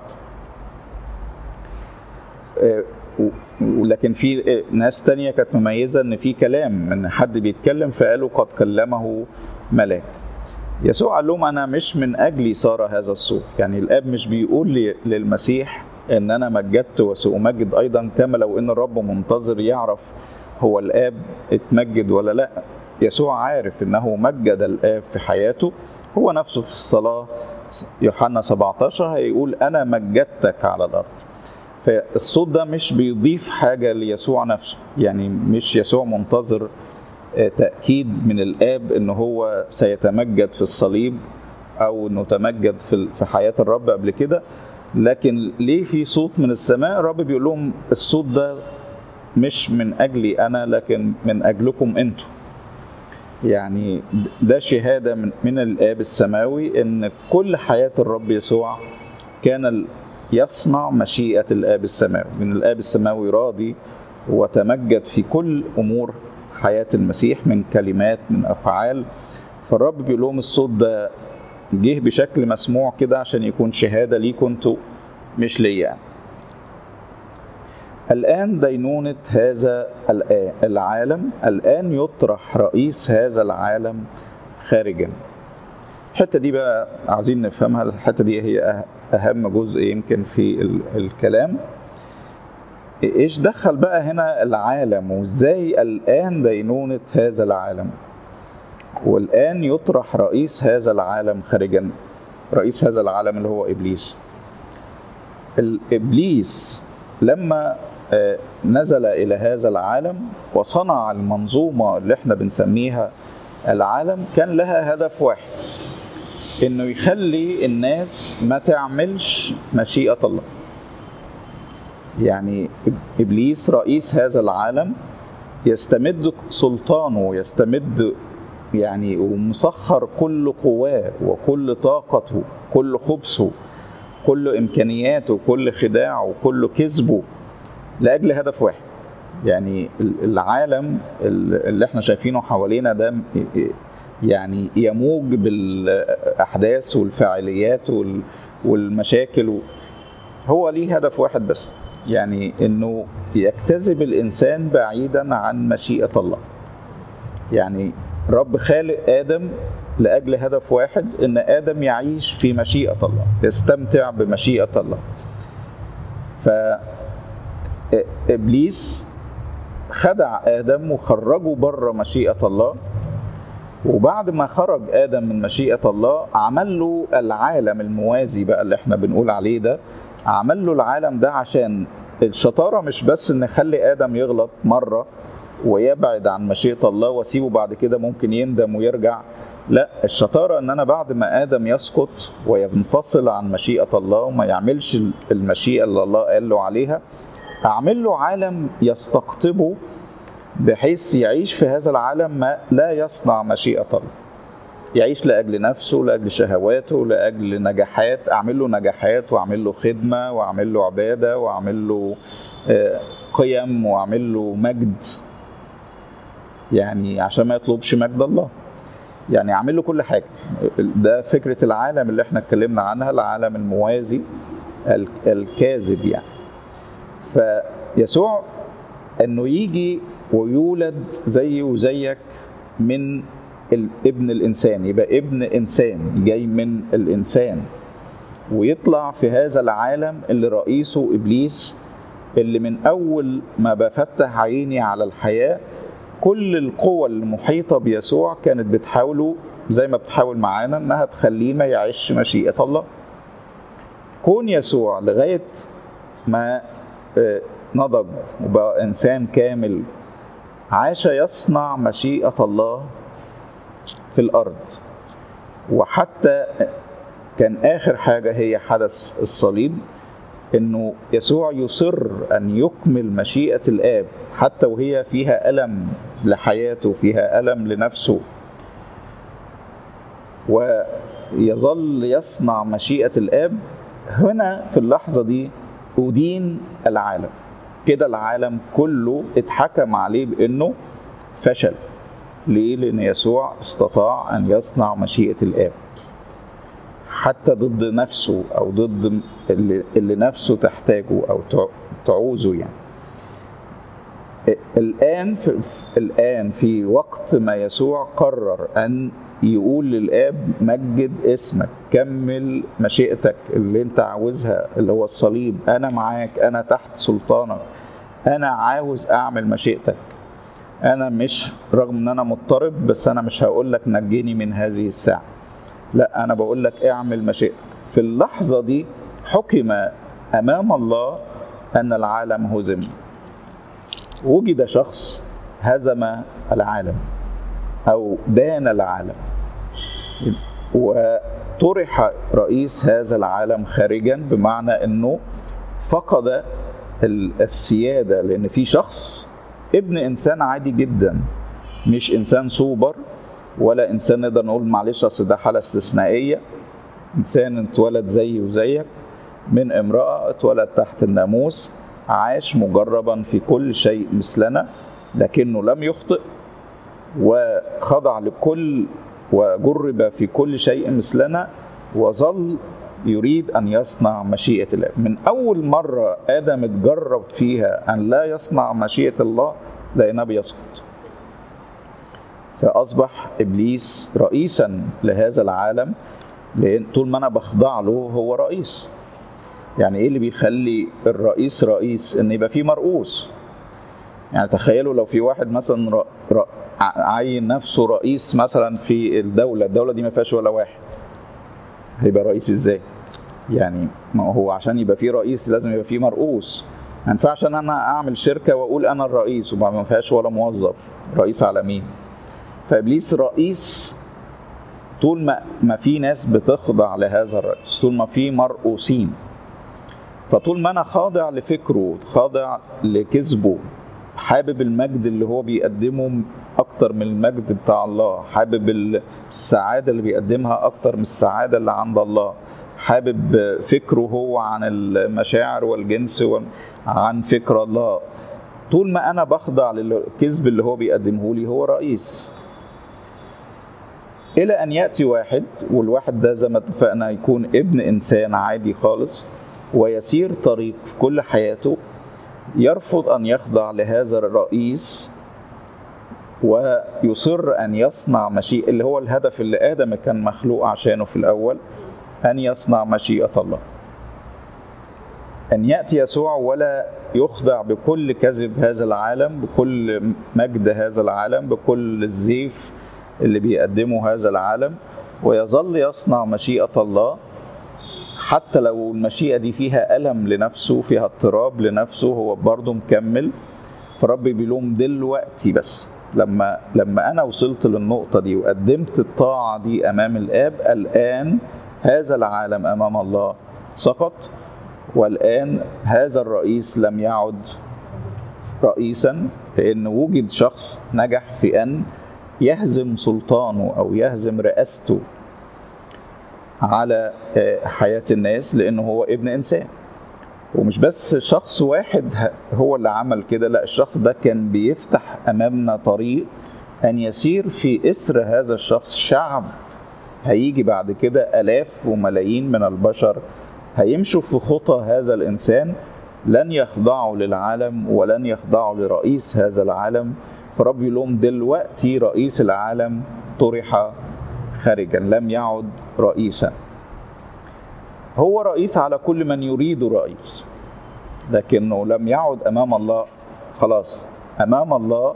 ولكن في ناس تانية كانت مميزة ان في كلام ان حد بيتكلم فقالوا قد كلمه ملاك يسوع قال لهم انا مش من اجلي صار هذا الصوت يعني الاب مش بيقول للمسيح ان انا مجدت وسأمجد ايضا كما لو ان الرب منتظر يعرف هو الاب اتمجد ولا لا يسوع عارف انه مجد الاب في حياته هو نفسه في الصلاه يوحنا 17 هيقول انا مجدتك على الارض فالصوت ده مش بيضيف حاجه ليسوع نفسه يعني مش يسوع منتظر تاكيد من الاب ان هو سيتمجد في الصليب او انه تمجد في حياه الرب قبل كده لكن ليه في صوت من السماء الرب بيقول لهم الصوت ده مش من أجلي أنا لكن من أجلكم أنتم يعني ده شهادة من, من الآب السماوي إن كل حياة الرب يسوع كان يصنع مشيئة الآب السماوي من الآب السماوي راضي وتمجد في كل أمور حياة المسيح من كلمات من أفعال فالرب بيقول لهم الصوت ده جه بشكل مسموع كده عشان يكون شهادة ليكم انتوا مش ليا الآن دينونة هذا العالم الآن يطرح رئيس هذا العالم خارجا الحتة دي بقى عايزين نفهمها الحتة دي هي أهم جزء يمكن في الكلام إيش دخل بقى هنا العالم وإزاي الآن دينونة هذا العالم والآن يطرح رئيس هذا العالم خارجا رئيس هذا العالم اللي هو إبليس الإبليس لما نزل إلى هذا العالم وصنع المنظومة اللي احنا بنسميها العالم كان لها هدف واحد انه يخلي الناس ما تعملش مشيئة الله يعني ابليس رئيس هذا العالم يستمد سلطانه يستمد يعني ومسخر كل قواه وكل طاقته كل خبثه كل امكانياته كل خداعه كل كذبه لاجل هدف واحد يعني العالم اللي احنا شايفينه حوالينا ده يعني يموج بالاحداث والفاعليات والمشاكل هو ليه هدف واحد بس يعني انه يجتذب الانسان بعيدا عن مشيئه الله يعني رب خالق ادم لاجل هدف واحد ان ادم يعيش في مشيئه الله يستمتع بمشيئه الله ف ابليس خدع ادم وخرجه بره مشيئه الله وبعد ما خرج ادم من مشيئه الله عمل له العالم الموازي بقى اللي احنا بنقول عليه ده عمل له العالم ده عشان الشطاره مش بس ان نخلي ادم يغلط مره ويبعد عن مشيئه الله واسيبه بعد كده ممكن يندم ويرجع لا الشطاره ان انا بعد ما ادم يسقط وينفصل عن مشيئه الله وما يعملش المشيئه اللي الله قال له عليها اعمل له عالم يستقطبه بحيث يعيش في هذا العالم ما لا يصنع مشيئة الله يعيش لأجل نفسه لأجل شهواته لأجل نجاحات أعمل له نجاحات وأعمل له خدمة وأعمل له عبادة وأعمل له قيم وأعمل له مجد يعني عشان ما يطلبش مجد الله يعني أعمل له كل حاجة ده فكرة العالم اللي احنا اتكلمنا عنها العالم الموازي الكاذب يعني فيسوع انه يجي ويولد زي وزيك من ابن الانسان يبقى ابن انسان جاي من الانسان ويطلع في هذا العالم اللي رئيسه ابليس اللي من اول ما بفتح عيني على الحياه كل القوى المحيطه بيسوع كانت بتحاوله زي ما بتحاول معانا انها تخليه ما يعيش مشيئه الله كون يسوع لغايه ما نضج وبقى انسان كامل عاش يصنع مشيئه الله في الارض وحتى كان اخر حاجه هي حدث الصليب انه يسوع يصر ان يكمل مشيئه الاب حتى وهي فيها الم لحياته فيها الم لنفسه ويظل يصنع مشيئه الاب هنا في اللحظه دي أدين العالم كده العالم كله اتحكم عليه بأنه فشل ليه؟ لأن يسوع استطاع أن يصنع مشيئة الآب حتى ضد نفسه أو ضد اللي, اللي نفسه تحتاجه أو تعوزه يعني الآن في الآن في وقت ما يسوع قرر أن يقول للآب مجد اسمك كمل مشيئتك اللي انت عاوزها اللي هو الصليب أنا معاك أنا تحت سلطانك أنا عاوز أعمل مشيئتك أنا مش رغم أن أنا مضطرب بس أنا مش هقول لك نجيني من هذه الساعة لا أنا بقول لك اعمل مشيئتك في اللحظة دي حكم أمام الله أن العالم هزم وجد شخص هزم العالم أو دان العالم وطرح رئيس هذا العالم خارجا بمعنى أنه فقد السيادة لأن في شخص ابن إنسان عادي جدا مش إنسان سوبر ولا إنسان نقدر نقول معلش أصل ده حالة استثنائية إنسان اتولد زيي وزيك من امرأة اتولد تحت الناموس عاش مجربا في كل شيء مثلنا لكنه لم يخطئ وخضع لكل وجرب في كل شيء مثلنا وظل يريد أن يصنع مشيئة الله من أول مرة آدم اتجرب فيها أن لا يصنع مشيئة الله لقيناه بيسقط فأصبح إبليس رئيسا لهذا العالم لأن طول ما أنا بخضع له هو رئيس يعني إيه اللي بيخلي الرئيس رئيس إن يبقى فيه مرؤوس يعني تخيلوا لو في واحد مثلا ر... ر... عين نفسه رئيس مثلا في الدولة الدولة دي ما فيهاش ولا واحد هيبقى رئيس ازاي يعني ما هو عشان يبقى فيه رئيس لازم يبقى فيه مرؤوس ما ينفعش ان انا اعمل شركة واقول انا الرئيس وما فيهاش ولا موظف رئيس على مين فابليس رئيس طول ما ما في ناس بتخضع لهذا الرئيس طول ما في مرؤوسين فطول ما انا خاضع لفكره خاضع لكذبه حابب المجد اللي هو بيقدمه اكتر من المجد بتاع الله حابب السعاده اللي بيقدمها اكتر من السعاده اللي عند الله حابب فكره هو عن المشاعر والجنس عن فكر الله طول ما انا بخضع للكذب اللي هو بيقدمه لي هو رئيس الى ان ياتي واحد والواحد ده زي ما اتفقنا يكون ابن انسان عادي خالص ويسير طريق في كل حياته يرفض ان يخضع لهذا الرئيس ويصر ان يصنع مشيئه اللي هو الهدف اللي ادم كان مخلوق عشانه في الاول ان يصنع مشيئه الله ان ياتي يسوع ولا يخضع بكل كذب هذا العالم بكل مجد هذا العالم بكل الزيف اللي بيقدمه هذا العالم ويظل يصنع مشيئه الله حتى لو المشيئة دي فيها ألم لنفسه فيها اضطراب لنفسه هو برضه مكمل فرب بيلوم دلوقتي بس لما لما أنا وصلت للنقطة دي وقدمت الطاعة دي أمام الآب الآن هذا العالم أمام الله سقط والآن هذا الرئيس لم يعد رئيسا لأن وجد شخص نجح في أن يهزم سلطانه أو يهزم رئاسته على حياة الناس لأنه هو ابن إنسان ومش بس شخص واحد هو اللي عمل كده لا الشخص ده كان بيفتح أمامنا طريق أن يسير في إسر هذا الشخص شعب هيجي بعد كده آلاف وملايين من البشر هيمشوا في خطى هذا الإنسان لن يخضعوا للعالم ولن يخضعوا لرئيس هذا العالم فرب يلوم دلوقتي رئيس العالم طرح خارجا لم يعد رئيسا هو رئيس على كل من يريد رئيس لكنه لم يعد امام الله خلاص امام الله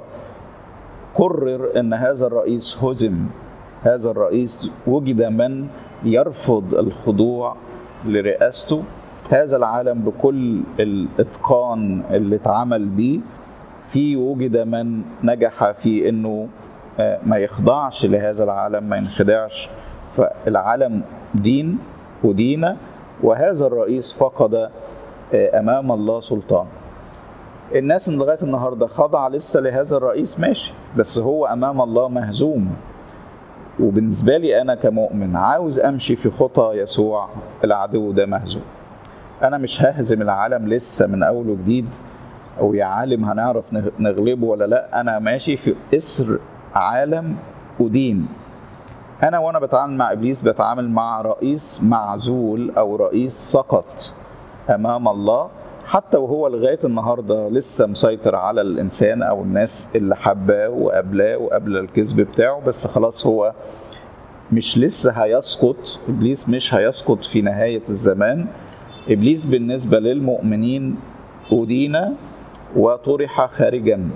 قرر ان هذا الرئيس هزم هذا الرئيس وجد من يرفض الخضوع لرئاسته هذا العالم بكل الاتقان اللي اتعمل بيه في وجد من نجح في انه ما يخضعش لهذا العالم ما ينخدعش فالعالم دين ودينة وهذا الرئيس فقد أمام الله سلطان الناس لغاية النهاردة خضع لسه لهذا الرئيس ماشي بس هو أمام الله مهزوم وبالنسبة لي أنا كمؤمن عاوز أمشي في خطى يسوع العدو ده مهزوم أنا مش ههزم العالم لسه من أول وجديد أو يا عالم هنعرف نغلبه ولا لا أنا ماشي في إسر عالم ودين انا وانا بتعامل مع ابليس بتعامل مع رئيس معزول او رئيس سقط امام الله حتى وهو لغايه النهارده لسه مسيطر على الانسان او الناس اللي حباه وقبلاه وقبل الكذب بتاعه بس خلاص هو مش لسه هيسقط ابليس مش هيسقط في نهايه الزمان ابليس بالنسبه للمؤمنين ادين وطرح خارجا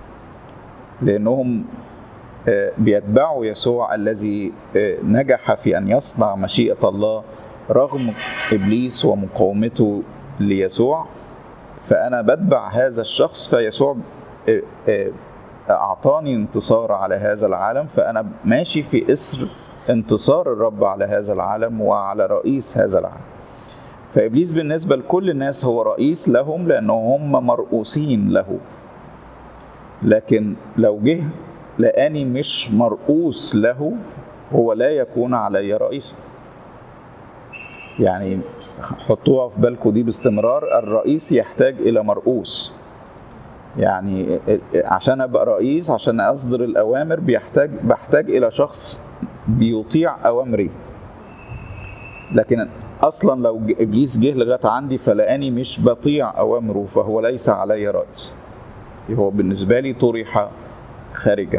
لانهم بيتبعوا يسوع الذي نجح في ان يصنع مشيئه الله رغم ابليس ومقاومته ليسوع فانا بتبع هذا الشخص فيسوع اعطاني انتصار على هذا العالم فانا ماشي في اسر انتصار الرب على هذا العالم وعلى رئيس هذا العالم فإبليس بالنسبة لكل الناس هو رئيس لهم لأنهم هم مرؤوسين له لكن لو جه لقاني مش مرؤوس له هو لا يكون علي رئيسا يعني حطوها في بالكم دي باستمرار الرئيس يحتاج إلى مرؤوس يعني عشان ابقى رئيس عشان اصدر الاوامر بيحتاج بحتاج الى شخص بيطيع اوامري لكن اصلا لو ابليس جه لغايه عندي فلقاني مش بطيع اوامره فهو ليس علي رئيس هو بالنسبه لي طرح خارجا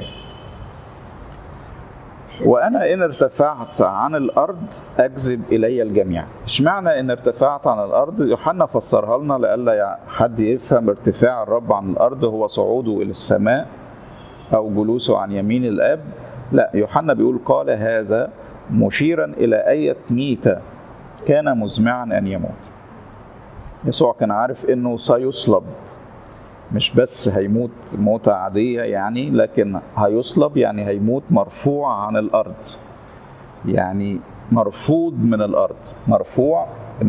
وانا ان ارتفعت عن الارض اجذب الي الجميع اشمعنى ان ارتفعت عن الارض يوحنا فسرها لنا لئلا حد يفهم ارتفاع الرب عن الارض هو صعوده الى السماء او جلوسه عن يمين الاب لا يوحنا بيقول قال هذا مشيرا الى اية ميتة كان مزمعا ان يموت يسوع كان عارف انه سيصلب مش بس هيموت موتة عادية يعني لكن هيصلب يعني هيموت مرفوع عن الأرض يعني مرفوض من الأرض مرفوع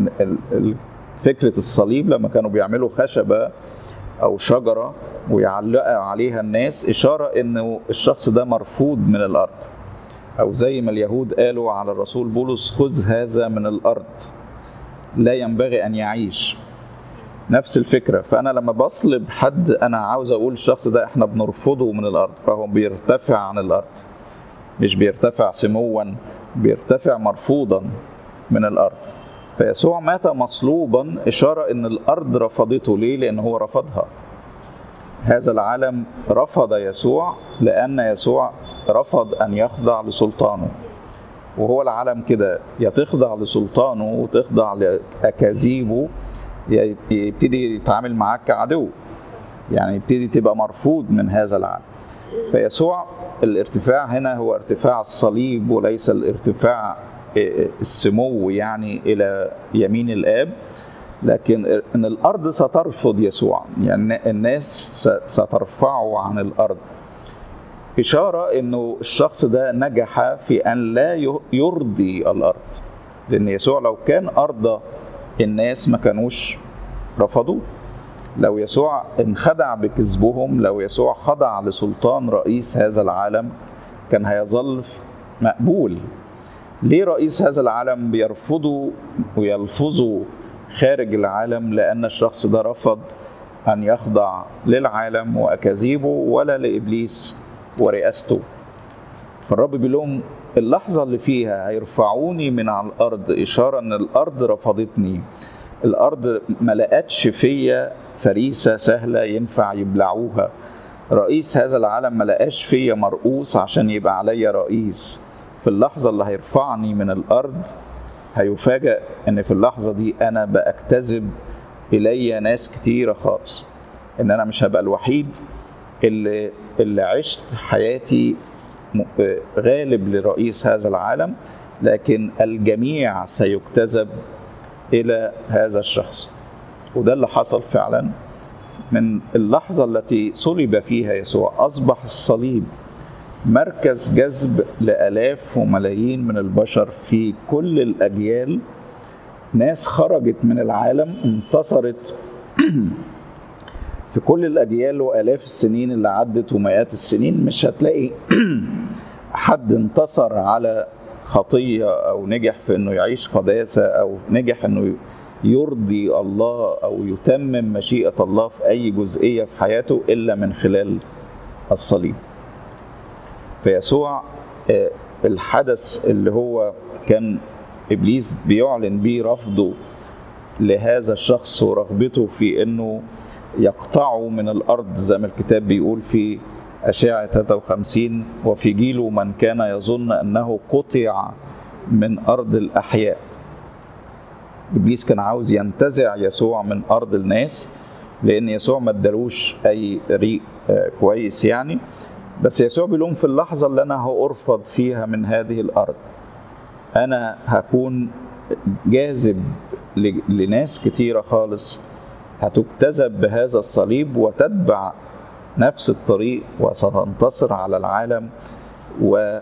فكرة الصليب لما كانوا بيعملوا خشبة أو شجرة ويعلقوا عليها الناس إشارة إنه الشخص ده مرفوض من الأرض أو زي ما اليهود قالوا على الرسول بولس خذ هذا من الأرض لا ينبغي أن يعيش نفس الفكرة فأنا لما بصلب حد أنا عاوز أقول الشخص ده إحنا بنرفضه من الأرض فهو بيرتفع عن الأرض مش بيرتفع سموا بيرتفع مرفوضا من الأرض فيسوع مات مصلوبا إشارة إن الأرض رفضته ليه؟ لأن هو رفضها هذا العالم رفض يسوع لأن يسوع رفض أن يخضع لسلطانه وهو العالم كده يا تخضع لسلطانه وتخضع لأكاذيبه يبتدي يتعامل معاك كعدو يعني يبتدي تبقى مرفوض من هذا العالم فيسوع الارتفاع هنا هو ارتفاع الصليب وليس الارتفاع السمو يعني الى يمين الاب لكن ان الارض سترفض يسوع يعني الناس سترفعه عن الارض اشاره انه الشخص ده نجح في ان لا يرضي الارض لان يسوع لو كان ارضى الناس ما كانوش رفضوه لو يسوع انخدع بكذبهم لو يسوع خضع لسلطان رئيس هذا العالم كان هيظل مقبول ليه رئيس هذا العالم بيرفضه ويلفظه خارج العالم لأن الشخص ده رفض أن يخضع للعالم وأكاذيبه ولا لإبليس ورئاسته فالرب بيقول لهم اللحظة اللي فيها هيرفعوني من على الأرض إشارة أن الأرض رفضتني الأرض ما لقتش فيا فريسة سهلة ينفع يبلعوها رئيس هذا العالم ما لقاش فيا مرؤوس عشان يبقى عليا رئيس في اللحظة اللي هيرفعني من الأرض هيفاجأ ان في اللحظة دي انا بأكتذب الي ناس كتيرة خالص ان انا مش هبقى الوحيد اللي, اللي عشت حياتي غالب لرئيس هذا العالم لكن الجميع سيجتذب الى هذا الشخص وده اللي حصل فعلا من اللحظة التي صلب فيها يسوع أصبح الصليب مركز جذب لآلاف وملايين من البشر في كل الأجيال ناس خرجت من العالم انتصرت في كل الأجيال وآلاف السنين اللي عدت ومئات السنين مش هتلاقي حد انتصر على خطية أو نجح في أنه يعيش قداسة أو نجح أنه يرضي الله أو يتمم مشيئة الله في أي جزئية في حياته إلا من خلال الصليب فيسوع الحدث اللي هو كان ابليس بيعلن بيه رفضه لهذا الشخص ورغبته في انه يقطعه من الارض زي ما الكتاب بيقول في اشعه 53 وفي جيله من كان يظن انه قطع من ارض الاحياء ابليس كان عاوز ينتزع يسوع من ارض الناس لان يسوع ما ادالوش اي ريق كويس يعني بس يسوع بيقول لهم في اللحظة اللي أنا هأرفض فيها من هذه الأرض أنا هكون جاذب لناس كتيرة خالص هتجتذب بهذا الصليب وتتبع نفس الطريق وستنتصر على العالم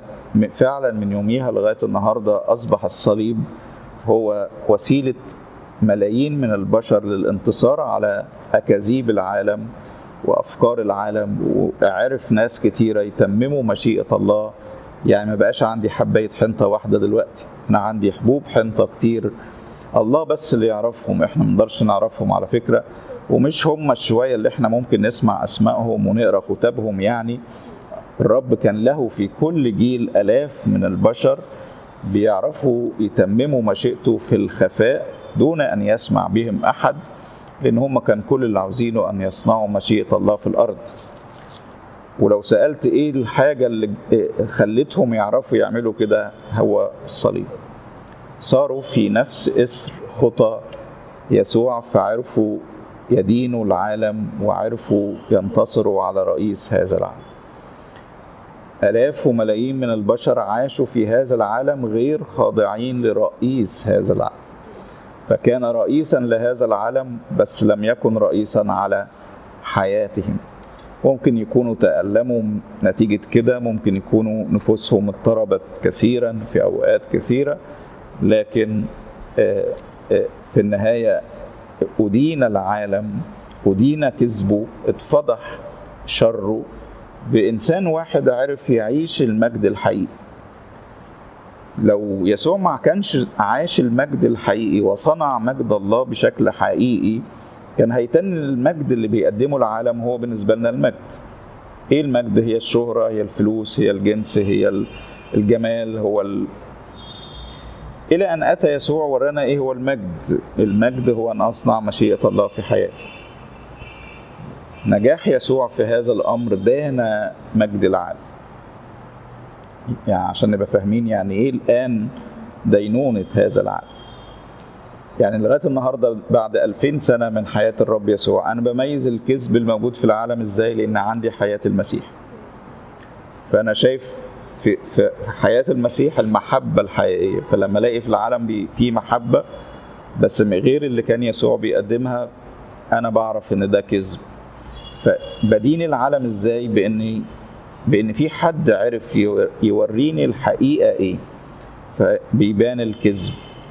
وفعلا من يوميها لغاية النهاردة أصبح الصليب هو وسيلة ملايين من البشر للانتصار على أكاذيب العالم وأفكار العالم وعرف ناس كتيرة يتمموا مشيئة الله يعني ما بقاش عندي حباية حنطة واحدة دلوقتي أنا عندي حبوب حنطة كتير الله بس اللي يعرفهم احنا ما نقدرش نعرفهم على فكرة ومش هم الشوية اللي احنا ممكن نسمع أسمائهم ونقرأ كتابهم يعني الرب كان له في كل جيل آلاف من البشر بيعرفوا يتمموا مشيئته في الخفاء دون أن يسمع بهم أحد لأن هم كان كل اللي عاوزينه أن يصنعوا مشيئة الله في الأرض ولو سألت إيه الحاجة اللي خلتهم يعرفوا يعملوا كده هو الصليب صاروا في نفس إسر خطى يسوع فعرفوا يدينوا العالم وعرفوا ينتصروا على رئيس هذا العالم آلاف وملايين من البشر عاشوا في هذا العالم غير خاضعين لرئيس هذا العالم فكان رئيسا لهذا العالم بس لم يكن رئيسا على حياتهم ممكن يكونوا تألموا نتيجة كده ممكن يكونوا نفوسهم اضطربت كثيرا في أوقات كثيرة لكن في النهاية أدين العالم أدين كذبه اتفضح شره بإنسان واحد عرف يعيش المجد الحقيقي لو يسوع ما كانش عاش المجد الحقيقي وصنع مجد الله بشكل حقيقي كان هيتن المجد اللي بيقدمه العالم هو بالنسبة لنا المجد ايه المجد هي الشهرة هي الفلوس هي الجنس هي الجمال هو ال... إلى أن أتى يسوع ورانا إيه هو المجد المجد هو أن أصنع مشيئة الله في حياتي نجاح يسوع في هذا الأمر دان مجد العالم يعني عشان نبقى فاهمين يعني إيه الآن دينونة هذا العالم يعني لغاية النهاردة بعد ألفين سنة من حياة الرب يسوع أنا بميز الكذب الموجود في العالم إزاي لأن عندي حياة المسيح فأنا شايف في, في حياة المسيح المحبة الحقيقية فلما الاقي في العالم في محبة بس غير اللي كان يسوع بيقدمها أنا بعرف إن ده كذب فبدين العالم إزاي بإن بإن في حد عرف يوريني الحقيقة إيه فبيبان الكذب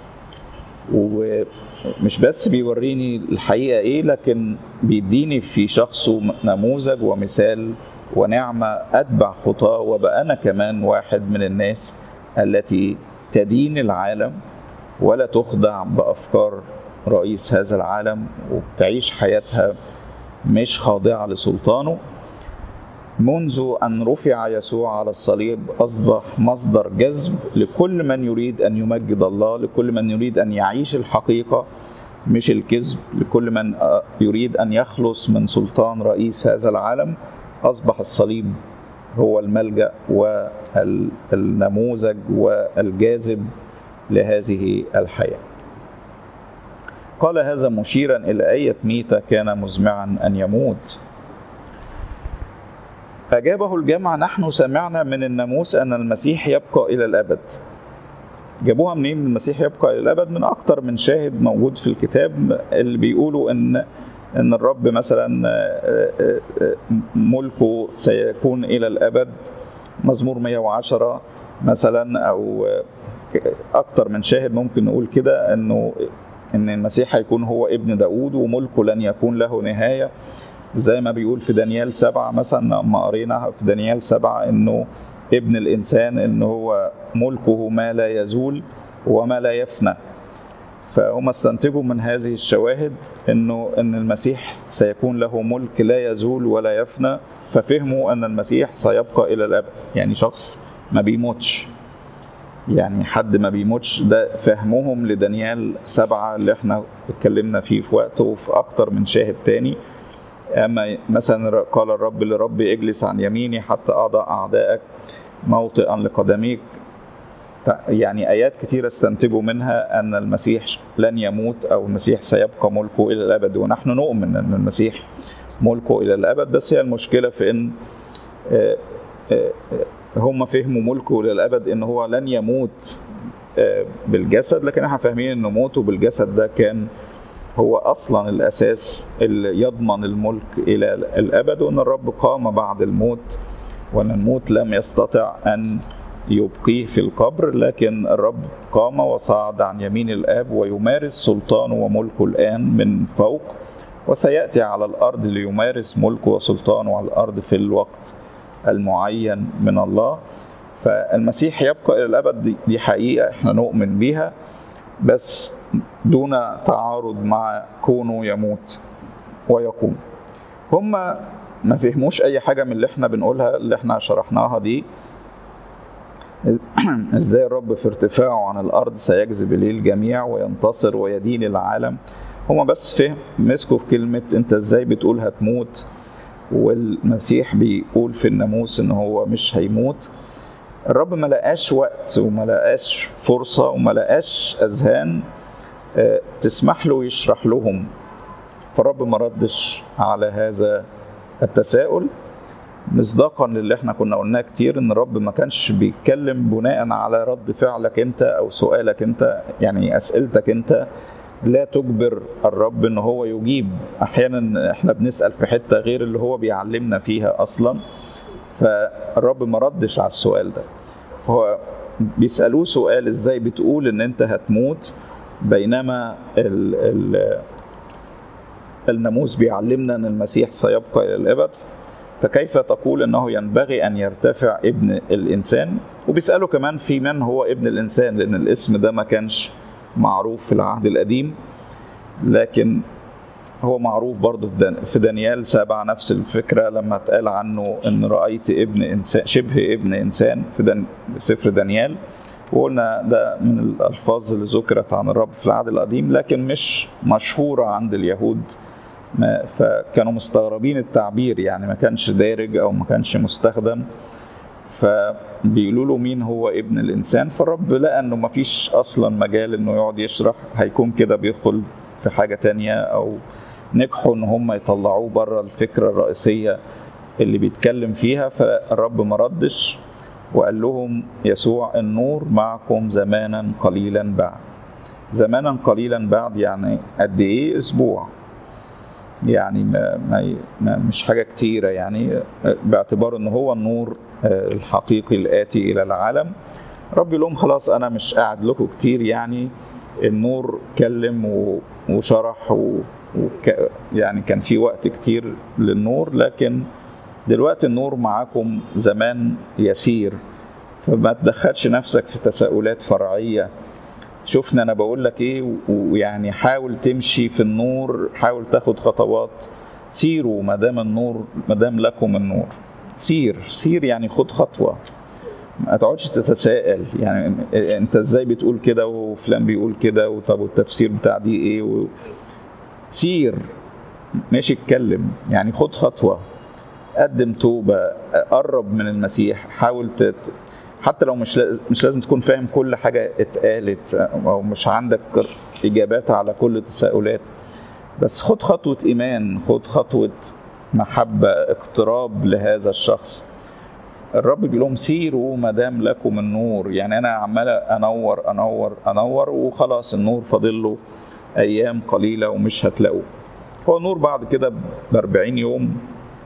ومش بس بيوريني الحقيقة إيه لكن بيديني في شخصه نموذج ومثال ونعمة أتبع خطاه وبقى أنا كمان واحد من الناس التي تدين العالم ولا تخضع بأفكار رئيس هذا العالم وبتعيش حياتها مش خاضعة لسلطانه منذ أن رفع يسوع على الصليب أصبح مصدر جذب لكل من يريد أن يمجد الله لكل من يريد أن يعيش الحقيقة مش الكذب لكل من يريد أن يخلص من سلطان رئيس هذا العالم أصبح الصليب هو الملجأ والنموذج والجاذب لهذه الحياة قال هذا مشيرا إلى أية ميتة كان مزمعا أن يموت أجابه الجمع نحن سمعنا من الناموس أن المسيح يبقى إلى الأبد جابوها منين من المسيح يبقى إلى الأبد من أكتر من شاهد موجود في الكتاب اللي بيقولوا أن ان الرب مثلا ملكه سيكون الى الابد مزمور 110 مثلا او اكتر من شاهد ممكن نقول كده انه ان المسيح هيكون هو ابن داود وملكه لن يكون له نهايه زي ما بيقول في دانيال سبعة مثلا لما قرينا في دانيال سبعة انه ابن الانسان ان هو ملكه ما لا يزول وما لا يفنى فهم استنتجوا من هذه الشواهد انه ان المسيح سيكون له ملك لا يزول ولا يفنى ففهموا ان المسيح سيبقى الى الابد يعني شخص ما بيموتش يعني حد ما بيموتش ده فهمهم لدانيال سبعة اللي احنا اتكلمنا فيه في وقته وفي اكتر من شاهد تاني اما مثلا قال الرب لرب اجلس عن يميني حتى اضع اعدائك موطئا لقدميك يعني آيات كثيرة استنتجوا منها أن المسيح لن يموت أو المسيح سيبقى ملكه إلى الأبد ونحن نؤمن أن المسيح ملكه إلى الأبد بس هي المشكلة في أن هم فهموا ملكه إلى الأبد أن هو لن يموت بالجسد لكن احنا فاهمين أن موته بالجسد ده كان هو أصلا الأساس اللي يضمن الملك إلى الأبد وأن الرب قام بعد الموت وأن الموت لم يستطع أن يبقيه في القبر لكن الرب قام وصعد عن يمين الآب ويمارس سلطانه وملكه الآن من فوق وسيأتي على الأرض ليمارس ملكه وسلطانه على الأرض في الوقت المعين من الله فالمسيح يبقى إلى الأبد دي حقيقة احنا نؤمن بيها بس دون تعارض مع كونه يموت ويقوم هم ما فهموش اي حاجه من اللي احنا بنقولها اللي احنا شرحناها دي ازاي الرب في ارتفاعه عن الارض سيجذب اليه الجميع وينتصر ويدين العالم هما بس فهم مسكوا في كلمه انت ازاي بتقول هتموت والمسيح بيقول في الناموس ان هو مش هيموت الرب ما لقاش وقت وما لقاش فرصه وما لقاش اذهان تسمح له يشرح لهم فالرب ما ردش على هذا التساؤل مصداقا للي احنا كنا قلناه كتير ان الرب ما كانش بيتكلم بناء على رد فعلك انت او سؤالك انت يعني اسئلتك انت لا تجبر الرب ان هو يجيب احيانا احنا بنسال في حته غير اللي هو بيعلمنا فيها اصلا فالرب ما ردش على السؤال ده فهو بيسالوه سؤال ازاي بتقول ان انت هتموت بينما ال ال الناموس بيعلمنا ان المسيح سيبقى الى الابد فكيف تقول انه ينبغي ان يرتفع ابن الانسان وبيسالوا كمان في من هو ابن الانسان لان الاسم ده ما كانش معروف في العهد القديم لكن هو معروف برضه في دانيال سبع نفس الفكرة لما اتقال عنه ان رأيت ابن انسان شبه ابن انسان في دان سفر دانيال وقلنا ده من الالفاظ اللي ذكرت عن الرب في العهد القديم لكن مش مشهورة عند اليهود ما فكانوا مستغربين التعبير يعني ما كانش دارج او ما كانش مستخدم فبيقولوا له مين هو ابن الانسان فالرب لقى انه ما فيش اصلا مجال انه يقعد يشرح هيكون كده بيدخل في حاجه تانية او نجحوا ان هم يطلعوه بره الفكره الرئيسيه اللي بيتكلم فيها فالرب ما ردش وقال لهم يسوع النور معكم زمانا قليلا بعد زمانا قليلا بعد يعني قد ايه اسبوع يعني ما ما ما مش حاجه كتيره يعني باعتبار ان هو النور الحقيقي الاتي الى العالم رب لهم خلاص انا مش قاعد لكم كتير يعني النور كلم وشرح و وك يعني كان في وقت كتير للنور لكن دلوقتي النور معاكم زمان يسير فما تدخلش نفسك في تساؤلات فرعيه شفنا انا بقول لك ايه ويعني حاول تمشي في النور حاول تاخد خطوات سيروا ما دام النور ما دام لكم النور سير سير يعني خد خطوه ما تقعدش تتساءل يعني انت ازاي بتقول كده وفلان بيقول كده طب والتفسير بتاع دي ايه و... سير ماشي اتكلم يعني خد خطوه قدم توبه قرب من المسيح حاول تت... حتى لو مش لازم مش لازم تكون فاهم كل حاجه اتقالت او مش عندك اجابات على كل التساؤلات بس خد خطوه ايمان خد خطوه محبه اقتراب لهذا الشخص الرب بيقول لهم سيروا ما دام لكم النور يعني انا عمال انور انور انور وخلاص النور فاضل له ايام قليله ومش هتلاقوه هو النور بعد كده ب 40 يوم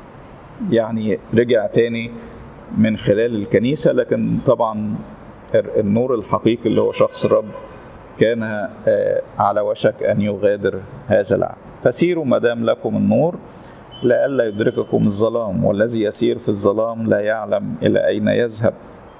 يعني رجع تاني من خلال الكنيسة لكن طبعا النور الحقيقي اللي هو شخص الرب كان على وشك أن يغادر هذا العالم فسيروا ما دام لكم النور لئلا يدرككم الظلام والذي يسير في الظلام لا يعلم إلى أين يذهب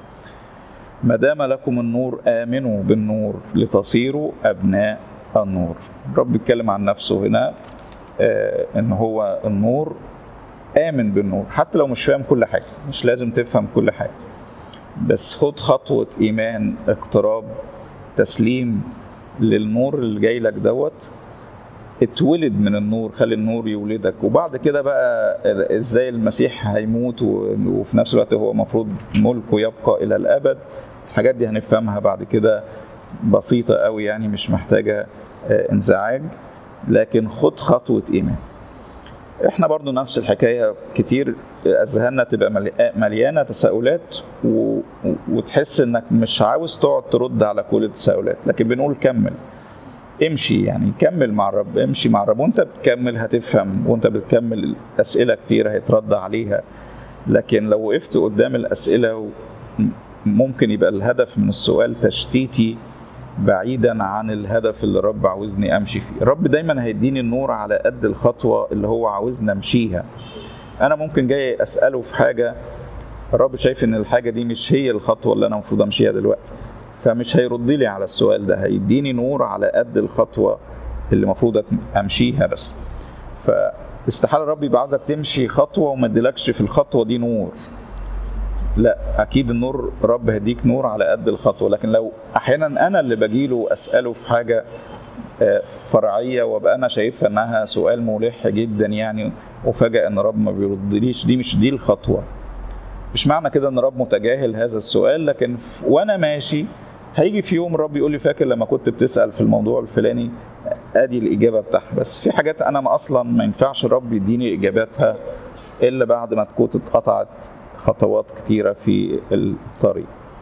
ما دام لكم النور آمنوا بالنور لتصيروا أبناء النور الرب بيتكلم عن نفسه هنا ان هو النور آمن بالنور حتى لو مش فاهم كل حاجة مش لازم تفهم كل حاجة بس خد خطوة إيمان اقتراب تسليم للنور اللي جاي لك دوت اتولد من النور خلي النور يولدك وبعد كده بقى ازاي المسيح هيموت وفي نفس الوقت هو المفروض ملكه يبقى الى الابد الحاجات دي هنفهمها بعد كده بسيطة قوي يعني مش محتاجة انزعاج لكن خد خطوة إيمان احنا برضو نفس الحكاية كتير أذهاننا تبقى مليانة تساؤلات و... وتحس انك مش عاوز تقعد ترد على كل التساؤلات لكن بنقول كمل امشي يعني كمل مع الرب امشي مع الرب وانت بتكمل هتفهم وانت بتكمل أسئلة كتير هيترد عليها لكن لو وقفت قدام الأسئلة و... ممكن يبقى الهدف من السؤال تشتيتي بعيدا عن الهدف اللي الرب عاوزني امشي فيه الرب دايما هيديني النور على قد الخطوه اللي هو عاوزني امشيها انا ممكن جاي اساله في حاجه الرب شايف ان الحاجه دي مش هي الخطوه اللي انا المفروض امشيها دلوقتي فمش هيرد لي على السؤال ده هيديني نور على قد الخطوه اللي المفروض امشيها بس فاستحاله الرب يبقى عايزك تمشي خطوه وما اديلكش في الخطوه دي نور لا اكيد النور رب هيديك نور على قد الخطوه لكن لو احيانا انا اللي بجيله واساله في حاجه فرعيه وابقى انا شايفها انها سؤال ملح جدا يعني وفجاه ان رب ما بيردليش دي مش دي الخطوه مش معنى كده ان رب متجاهل هذا السؤال لكن وانا ماشي هيجي في يوم رب يقول لي فاكر لما كنت بتسال في الموضوع الفلاني ادي الاجابه بتاعها بس في حاجات انا ما اصلا ما ينفعش الرب يديني اجاباتها الا بعد ما تكون اتقطعت خطوات كتيره في الطريق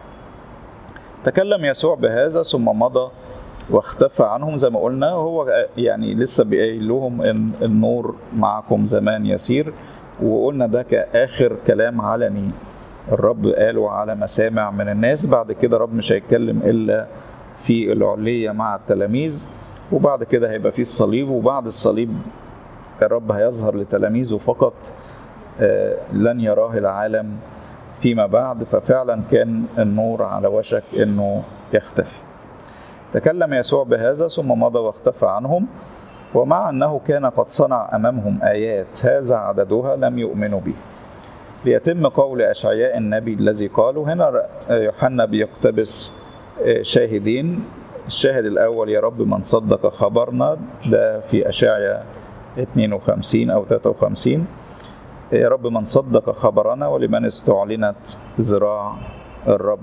تكلم يسوع بهذا ثم مضى واختفى عنهم زي ما قلنا هو يعني لسه بيقول لهم ان النور معكم زمان يسير وقلنا ده كآخر كلام علني الرب قاله على مسامع من الناس بعد كده رب مش هيتكلم إلا في العلية مع التلاميذ وبعد كده هيبقى في الصليب وبعد الصليب الرب هيظهر لتلاميذه فقط لن يراه العالم فيما بعد ففعلا كان النور على وشك انه يختفي تكلم يسوع بهذا ثم مضى واختفى عنهم ومع أنه كان قد صنع أمامهم آيات هذا عددها لم يؤمنوا به ليتم قول أشعياء النبي الذي قالوا هنا يوحنا بيقتبس شاهدين الشاهد الأول يا رب من صدق خبرنا ده في أشعياء 52 أو 53 يا رب من صدق خبرنا ولمن استعلنت ذراع الرب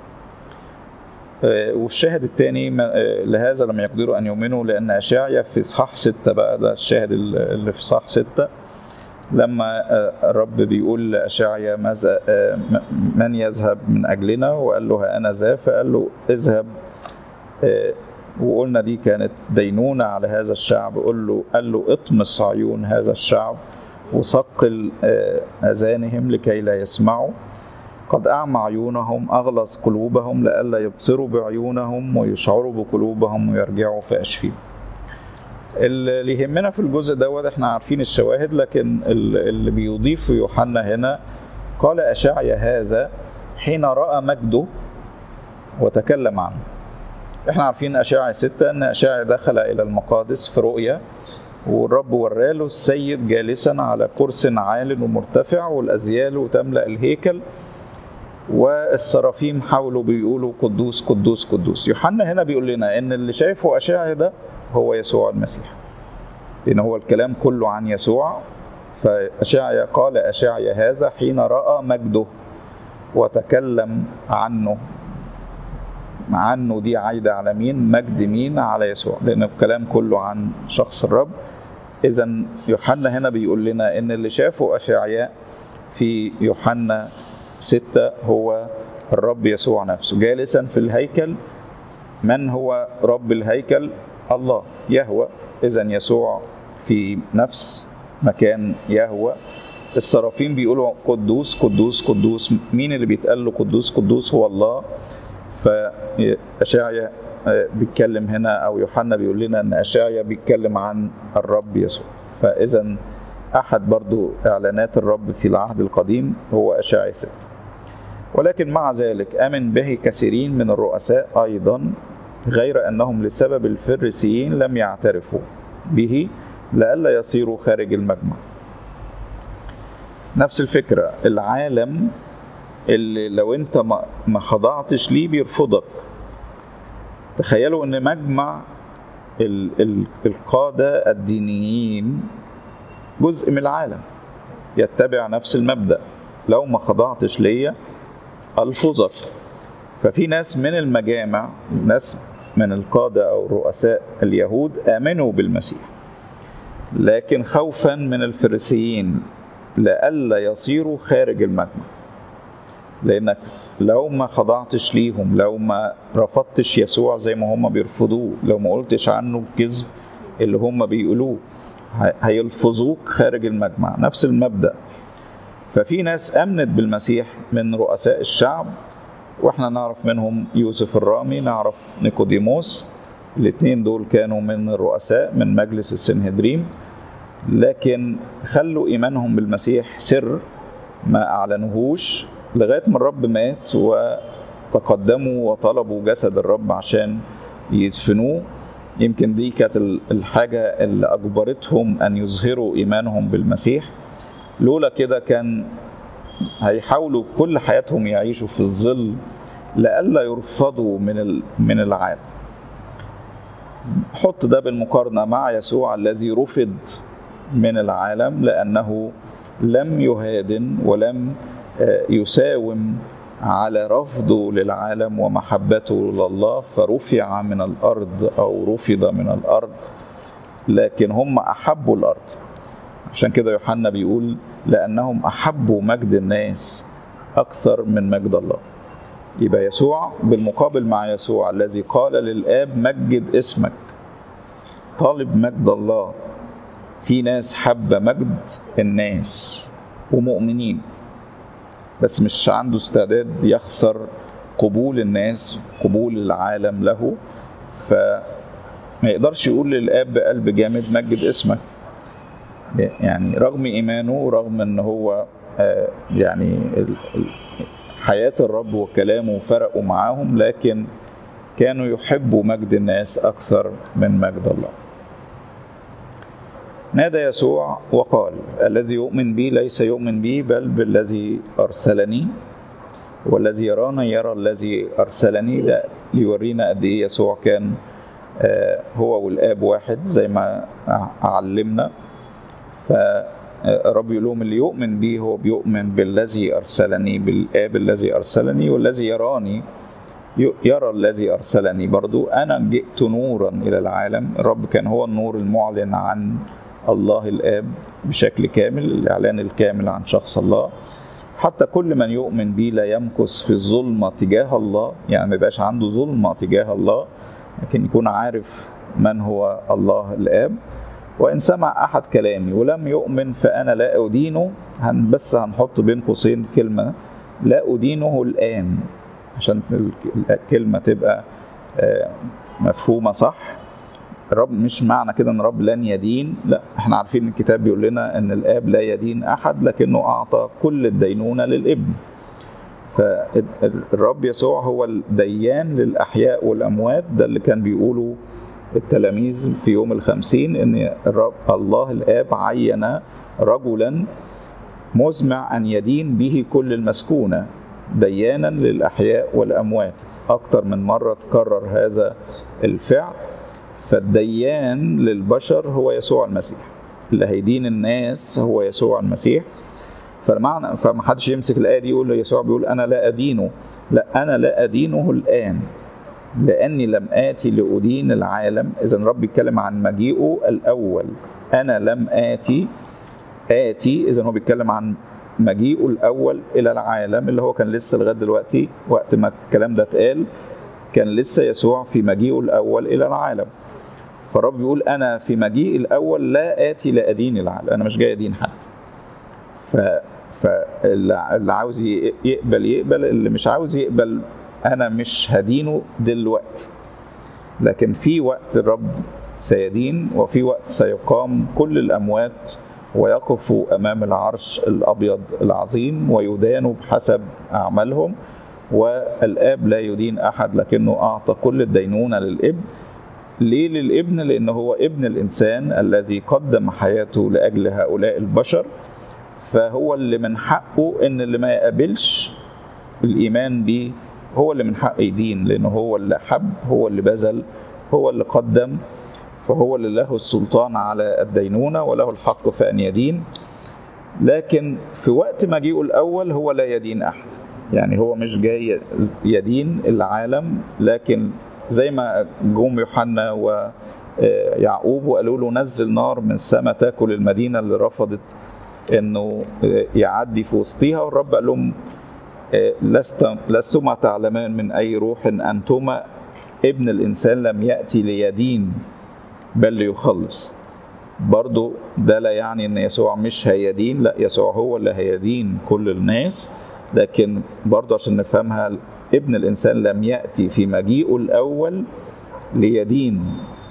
والشاهد الثاني لهذا لم يقدروا ان يؤمنوا لان اشعيا في اصحاح ستة بقى ده الشاهد اللي في اصحاح ستة لما الرب بيقول لاشعيا ماذا من يذهب من اجلنا وقال له ها انا ذا فقال له اذهب وقلنا دي كانت دينونة على هذا الشعب قال له قال له اطمس عيون هذا الشعب وثقل اذانهم لكي لا يسمعوا قد أعمى عيونهم أغلظ قلوبهم لئلا يبصروا بعيونهم ويشعروا بقلوبهم ويرجعوا فأشفيهم اللي يهمنا في الجزء دوت احنا عارفين الشواهد لكن اللي بيضيف يوحنا هنا قال أشعيا هذا حين رأى مجده وتكلم عنه احنا عارفين أشعيا ستة أن أشعيا دخل إلى المقادس في رؤية والرب وراله السيد جالسا على كرس عال ومرتفع والأزيال تملأ الهيكل والسرافيم حاولوا بيقولوا قدوس قدوس قدوس يوحنا هنا بيقول لنا ان اللي شايفه اشعيا ده هو يسوع المسيح لان هو الكلام كله عن يسوع فاشعيا قال اشعيا هذا حين راى مجده وتكلم عنه عنه دي عايده على مين مجد مين على يسوع لان الكلام كله عن شخص الرب اذا يوحنا هنا بيقول لنا ان اللي شافه اشعياء في يوحنا ستة هو الرب يسوع نفسه جالسا في الهيكل من هو رب الهيكل الله يهوى إذا يسوع في نفس مكان يهوى السرافين بيقولوا قدوس قدوس قدوس مين اللي بيتقال له قدوس قدوس هو الله فأشعيا بيتكلم هنا أو يوحنا بيقول لنا أن أشعيا بيتكلم عن الرب يسوع فإذا أحد برضو إعلانات الرب في العهد القديم هو أشعيا ستة ولكن مع ذلك آمن به كثيرين من الرؤساء أيضا غير أنهم لسبب الفريسيين لم يعترفوا به لئلا يصيروا خارج المجمع نفس الفكرة العالم اللي لو انت ما خضعتش ليه بيرفضك تخيلوا ان مجمع القادة الدينيين جزء من العالم يتبع نفس المبدأ لو ما خضعتش ليا ألفظك ففي ناس من المجامع ناس من القادة أو رؤساء اليهود آمنوا بالمسيح لكن خوفا من الفريسيين لئلا يصيروا خارج المجمع لأنك لو ما خضعتش ليهم لو ما رفضتش يسوع زي ما هم بيرفضوه لو ما قلتش عنه الكذب اللي هم بيقولوه هيلفظوك خارج المجمع نفس المبدأ ففي ناس امنت بالمسيح من رؤساء الشعب واحنا نعرف منهم يوسف الرامي نعرف نيكوديموس الاثنين دول كانوا من الرؤساء من مجلس السنهدريم لكن خلوا ايمانهم بالمسيح سر ما اعلنوهوش لغايه ما الرب مات وتقدموا وطلبوا جسد الرب عشان يدفنوه يمكن دي كانت الحاجه اللي اجبرتهم ان يظهروا ايمانهم بالمسيح لولا كده كان هيحاولوا كل حياتهم يعيشوا في الظل لئلا يرفضوا من من العالم حط ده بالمقارنه مع يسوع الذي رفض من العالم لانه لم يهادن ولم يساوم على رفضه للعالم ومحبته لله فرفع من الارض او رفض من الارض لكن هم احبوا الارض عشان كده يوحنا بيقول لانهم احبوا مجد الناس اكثر من مجد الله يبقى يسوع بالمقابل مع يسوع الذي قال للاب مجد اسمك طالب مجد الله في ناس حابة مجد الناس ومؤمنين بس مش عنده استعداد يخسر قبول الناس قبول العالم له فما يقدرش يقول للاب بقلب جامد مجد اسمك يعني رغم ايمانه ورغم ان هو يعني حياه الرب وكلامه فرقوا معاهم لكن كانوا يحبوا مجد الناس اكثر من مجد الله نادى يسوع وقال الذي يؤمن بي ليس يؤمن بي بل بالذي ارسلني والذي يرانا يرى الذي ارسلني ده ليورينا قد ايه يسوع كان هو والاب واحد زي ما علمنا فرب يقول لهم اللي يؤمن بي هو بيؤمن بالذي ارسلني بالاب الذي ارسلني والذي يراني يرى الذي ارسلني برضو انا جئت نورا الى العالم الرب كان هو النور المعلن عن الله الاب بشكل كامل الاعلان الكامل عن شخص الله حتى كل من يؤمن بي لا يمكث في الظلمه تجاه الله يعني ما يبقاش عنده ظلمه تجاه الله لكن يكون عارف من هو الله الاب وإن سمع أحد كلامي ولم يؤمن فأنا لا أدينه هن بس هنحط بين قوسين كلمة لا أدينه الآن عشان الكلمة تبقى مفهومة صح الرب مش معنى كده ان الرب لن يدين لا احنا عارفين الكتاب بيقول لنا ان الاب لا يدين احد لكنه اعطى كل الدينونه للابن فالرب يسوع هو الديان للاحياء والاموات ده اللي كان بيقوله التلاميذ في يوم الخمسين ان الرب الله الاب عين رجلا مزمع ان يدين به كل المسكونه ديانا للاحياء والاموات اكثر من مره تكرر هذا الفعل فالديان للبشر هو يسوع المسيح اللي هيدين الناس هو يسوع المسيح فمعنى فما حدش يمسك الايه دي يقول يسوع بيقول انا لا ادينه لا انا لا ادينه الان لاني لم اتي لادين العالم اذا الرب بيتكلم عن مجيئه الاول انا لم اتي اتي اذا هو بيتكلم عن مجيئه الاول الى العالم اللي هو كان لسه لغايه دلوقتي وقت ما الكلام ده اتقال كان لسه يسوع في مجيئه الاول الى العالم فالرب بيقول انا في مجيء الاول لا اتي لادين العالم انا مش جاي ادين حد ف فاللي عاوز يقبل يقبل اللي مش عاوز يقبل انا مش هدينه دلوقتي لكن في وقت الرب سيدين وفي وقت سيقام كل الاموات ويقفوا امام العرش الابيض العظيم ويدانوا بحسب اعمالهم والاب لا يدين احد لكنه اعطى كل الدينونه للابن ليه للابن لان هو ابن الانسان الذي قدم حياته لاجل هؤلاء البشر فهو اللي من حقه ان اللي ما يقابلش الايمان بيه هو اللي من حقه يدين لانه هو اللي حب هو اللي بذل هو اللي قدم فهو اللي له السلطان على الدينونه وله الحق في ان يدين لكن في وقت مجيئه الاول هو لا يدين احد يعني هو مش جاي يدين العالم لكن زي ما جم يوحنا ويعقوب وقالوا له نزل نار من السماء تاكل المدينه اللي رفضت انه يعدي في وسطها والرب قال لهم لست لستما تعلمان من اي روح انتما ابن الانسان لم ياتي ليدين بل ليخلص برضو ده لا يعني ان يسوع مش هيدين لا يسوع هو اللي هيدين كل الناس لكن برضو عشان نفهمها ابن الإنسان لم يأتي في مجيئه الأول ليدين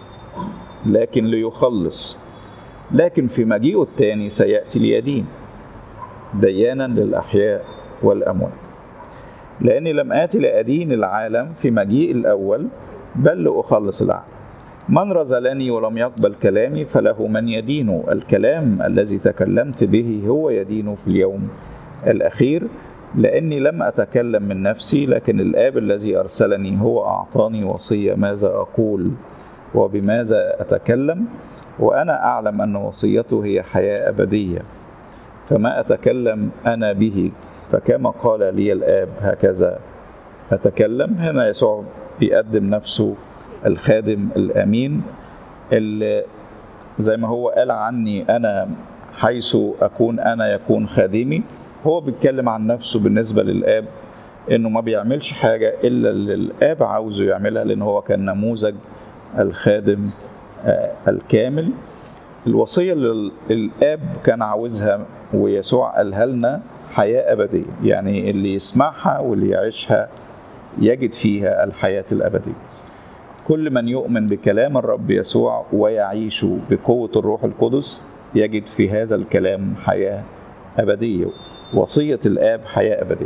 لكن ليخلص لكن في مجيئه الثاني سيأتي ليدين ديانا للأحياء والأموات لأني لم آتي لأدين العالم في مجيء الأول بل لأخلص العالم من رزلني ولم يقبل كلامي فله من يدينه الكلام الذي تكلمت به هو يدينه في اليوم الأخير لأني لم أتكلم من نفسي لكن الآب الذي أرسلني هو أعطاني وصية ماذا أقول وبماذا أتكلم وأنا أعلم أن وصيته هي حياة أبدية فما أتكلم أنا به فكما قال لي الآب هكذا أتكلم هنا يسوع بيقدم نفسه الخادم الأمين اللي زي ما هو قال عني أنا حيث أكون أنا يكون خادمي هو بيتكلم عن نفسه بالنسبة للآب إنه ما بيعملش حاجة إلا اللي الآب عاوزه يعملها لأن هو كان نموذج الخادم الكامل الوصية اللي الآب كان عاوزها ويسوع قالها لنا حياة أبدية يعني اللي يسمعها واللي يعيشها يجد فيها الحياة الأبدية كل من يؤمن بكلام الرب يسوع ويعيش بقوة الروح القدس يجد في هذا الكلام حياة أبدية وصية الآب حياة أبدية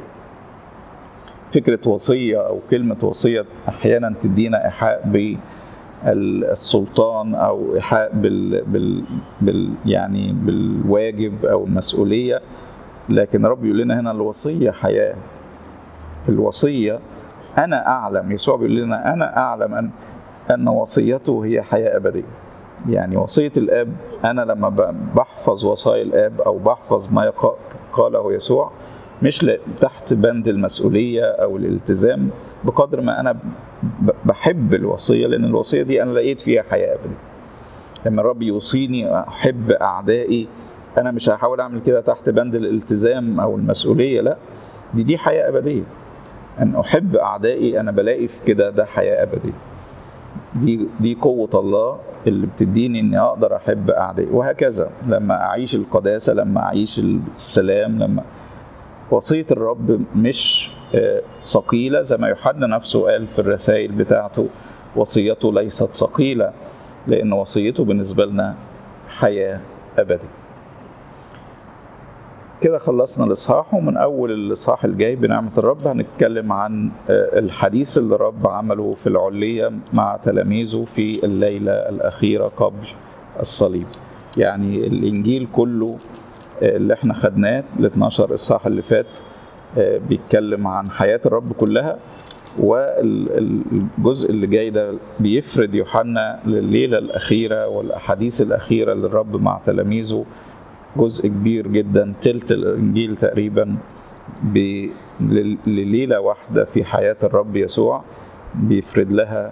فكرة وصية أو كلمة وصية أحيانا تدينا إيحاء بالسلطان أو إيحاء بال, بال, بال يعني بالواجب أو المسؤولية لكن رب يقول لنا هنا الوصية حياة الوصية أنا أعلم يسوع بيقول لنا أنا أعلم أن أن وصيته هي حياة أبدية يعني وصية الآب أنا لما بحفظ وصايا الآب أو بحفظ ما قاله يسوع مش تحت بند المسؤولية أو الالتزام بقدر ما أنا بحب الوصية لأن الوصية دي أنا لقيت فيها حياة أبدية لما الرب يوصيني أحب أعدائي أنا مش هحاول أعمل كده تحت بند الالتزام أو المسؤولية لا دي دي حياة أبدية أن أحب أعدائي أنا بلاقي في كده ده حياة أبدية دي دي قوة الله اللي بتديني إني أقدر أحب أعدائي وهكذا لما أعيش القداسة لما أعيش السلام لما وصية الرب مش ثقيلة زي ما يوحنا نفسه قال في الرسائل بتاعته وصيته ليست ثقيلة لأن وصيته بالنسبة لنا حياة أبدية كده خلصنا الإصحاح ومن أول الإصحاح الجاي بنعمة الرب هنتكلم عن الحديث اللي الرب عمله في العلية مع تلاميذه في الليلة الأخيرة قبل الصليب يعني الإنجيل كله اللي احنا خدناه ال 12 إصحاح اللي فات بيتكلم عن حياة الرب كلها والجزء اللي جاي ده بيفرد يوحنا لليلة الأخيرة والأحاديث الأخيرة للرب مع تلاميذه جزء كبير جدا تلت الانجيل تقريبا لليله واحده في حياه الرب يسوع بيفرد لها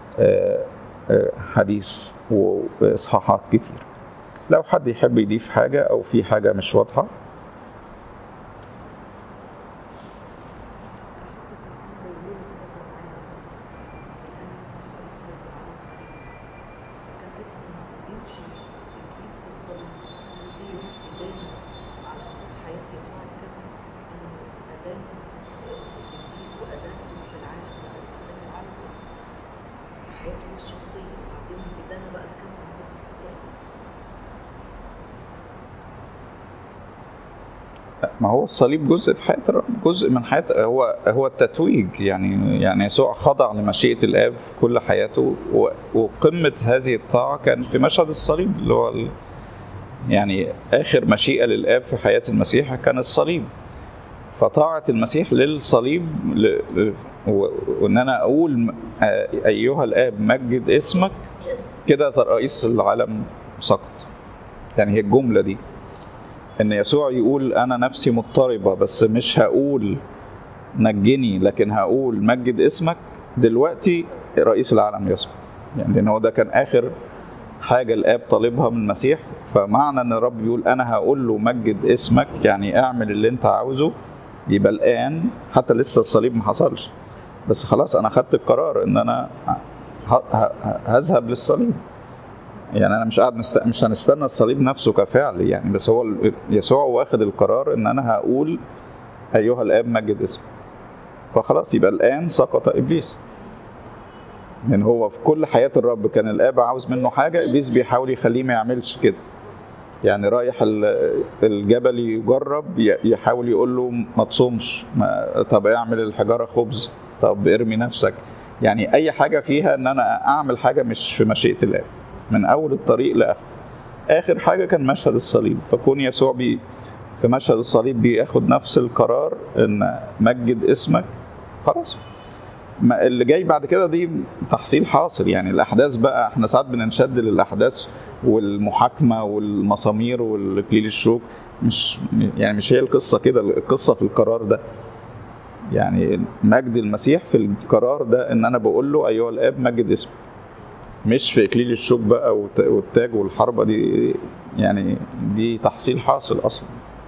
حديث واصحاحات كتير لو حد يحب يضيف حاجه او في حاجه مش واضحه ما هو الصليب جزء في حياه الرب جزء من حياه هو هو التتويج يعني يعني يسوع خضع لمشيئه الاب في كل حياته وقمه هذه الطاعه كان في مشهد الصليب اللي هو يعني اخر مشيئه للاب في حياه المسيح كان الصليب فطاعه المسيح للصليب وان انا اقول ايها الاب مجد اسمك كده رئيس العالم سقط يعني هي الجمله دي ان يسوع يقول انا نفسي مضطربه بس مش هقول نجني لكن هقول مجد اسمك دلوقتي رئيس العالم يسقط يعني لان هو ده كان اخر حاجه الاب طالبها من المسيح فمعنى ان الرب يقول انا هقول له مجد اسمك يعني اعمل اللي انت عاوزه يبقى الان حتى لسه الصليب ما حصلش بس خلاص انا خدت القرار ان انا هذهب للصليب يعني انا مش قاعد مست... مش هنستنى الصليب نفسه كفعل يعني بس هو يسوع واخد القرار ان انا هقول ايها الاب مجد اسمك فخلاص يبقى الآن سقط إبليس لأن هو في كل حياة الرب كان الآب عاوز منه حاجة إبليس بيحاول يخليه ما يعملش كده يعني رايح ال- الجبل يجرب ي- يحاول يقول له ما تصومش ما طب اعمل الحجارة خبز طب ارمي نفسك يعني أي حاجة فيها إن أنا أعمل حاجة مش في مشيئة الله من أول الطريق لآخر آخر حاجة كان مشهد الصليب فكون يسوع بي في مشهد الصليب بياخد نفس القرار ان مجد اسمك خلاص ما اللي جاي بعد كده دي تحصيل حاصل يعني الاحداث بقى احنا ساعات بننشد للاحداث والمحاكمه والمسامير والاكليل الشوك مش يعني مش هي القصه كده القصه في القرار ده يعني مجد المسيح في القرار ده ان انا بقول له ايها الاب مجد اسمك مش في اكليل الشوك بقى والت- والتاج والحربه دي يعني دي تحصيل حاصل اصلا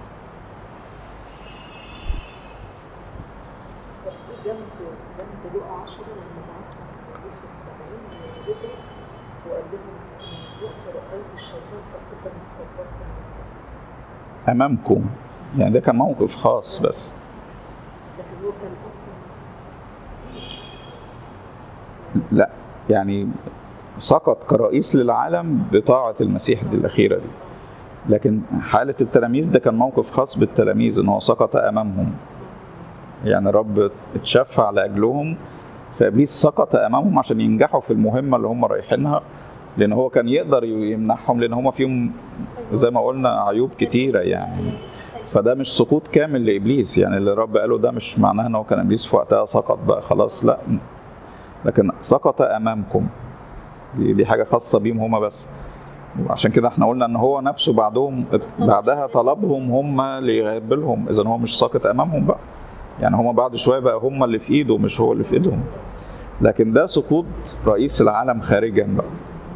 برضه جنب جنب لقى 10 لما بعتهم يوسف 70 رجع وقال لهم من وقت رأيت الشيطان ساقطا استكبرت من السماء امامكم يعني ده كان موقف خاص بس لكن هو كان اصلا لا يعني سقط كرئيس للعالم بطاعة المسيح دي الأخيرة دي لكن حالة التلاميذ ده كان موقف خاص بالتلاميذ إن هو سقط أمامهم يعني رب اتشفع لأجلهم فإبليس سقط أمامهم عشان ينجحوا في المهمة اللي هم رايحينها لأن هو كان يقدر يمنعهم لأن هم فيهم زي ما قلنا عيوب كتيرة يعني فده مش سقوط كامل لإبليس يعني اللي رب قاله ده مش معناه إن هو كان إبليس في وقتها سقط بقى خلاص لا لكن سقط أمامكم دي, دي حاجة خاصة بيهم هما بس وعشان كده احنا قلنا ان هو نفسه بعدهم بعدها طلبهم هم ليقبلهم اذا هو مش ساقط امامهم بقى يعني هما بعد شويه بقى هم اللي في ايده مش هو اللي في ايدهم لكن ده سقوط رئيس العالم خارجا بقى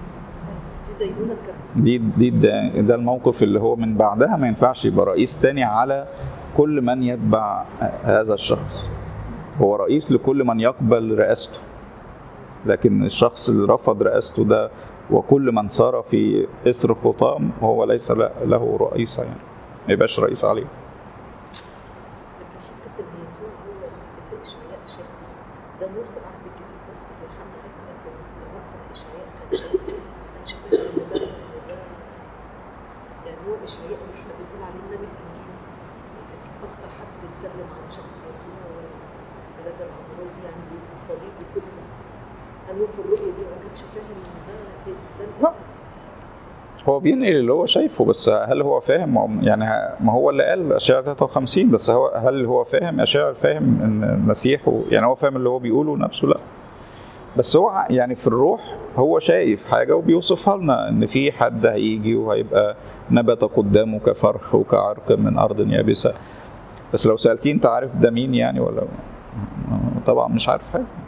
دي دينونة كبيرة دي دي ده, ده الموقف اللي هو من بعدها ما ينفعش يبقى رئيس تاني على كل من يتبع هذا الشخص هو رئيس لكل من يقبل رئاسته لكن الشخص اللي رفض رئاسته ده وكل من سار في إسر خطام هو ليس له رئيس يعني ما يبقاش رئيس عليه لكن حتة إن يسوع هو اللي إشعياء شاف ده نور في العهد الجديد بس يوحنا قال لكن وقت إشعياء كان شايف إيه؟ ما كانش فاهم إن ده إن ده يعني هو إشعياء اللي إحنا بنقول عليه النبي الإنجيل أكتر حد بيتكلم عن شخص يسوع والولادة العذراء دي يعني في الصليب وكل ده هل هو في الرؤية دي ما كانش فاهم إن ده ده لا. هو بينقل اللي هو شايفه بس هل هو فاهم يعني ما هو اللي قال اشعياء 53 بس هو هل هو فاهم اشعياء فاهم ان المسيح و- يعني هو فاهم اللي هو بيقوله نفسه لا بس هو يعني في الروح هو شايف حاجه وبيوصفها لنا ان في حد هيجي وهيبقى نبت قدامه كفرخ وكعرق من ارض يابسه بس لو سالتيه انت عارف ده مين يعني ولا طبعا مش عارف حاجه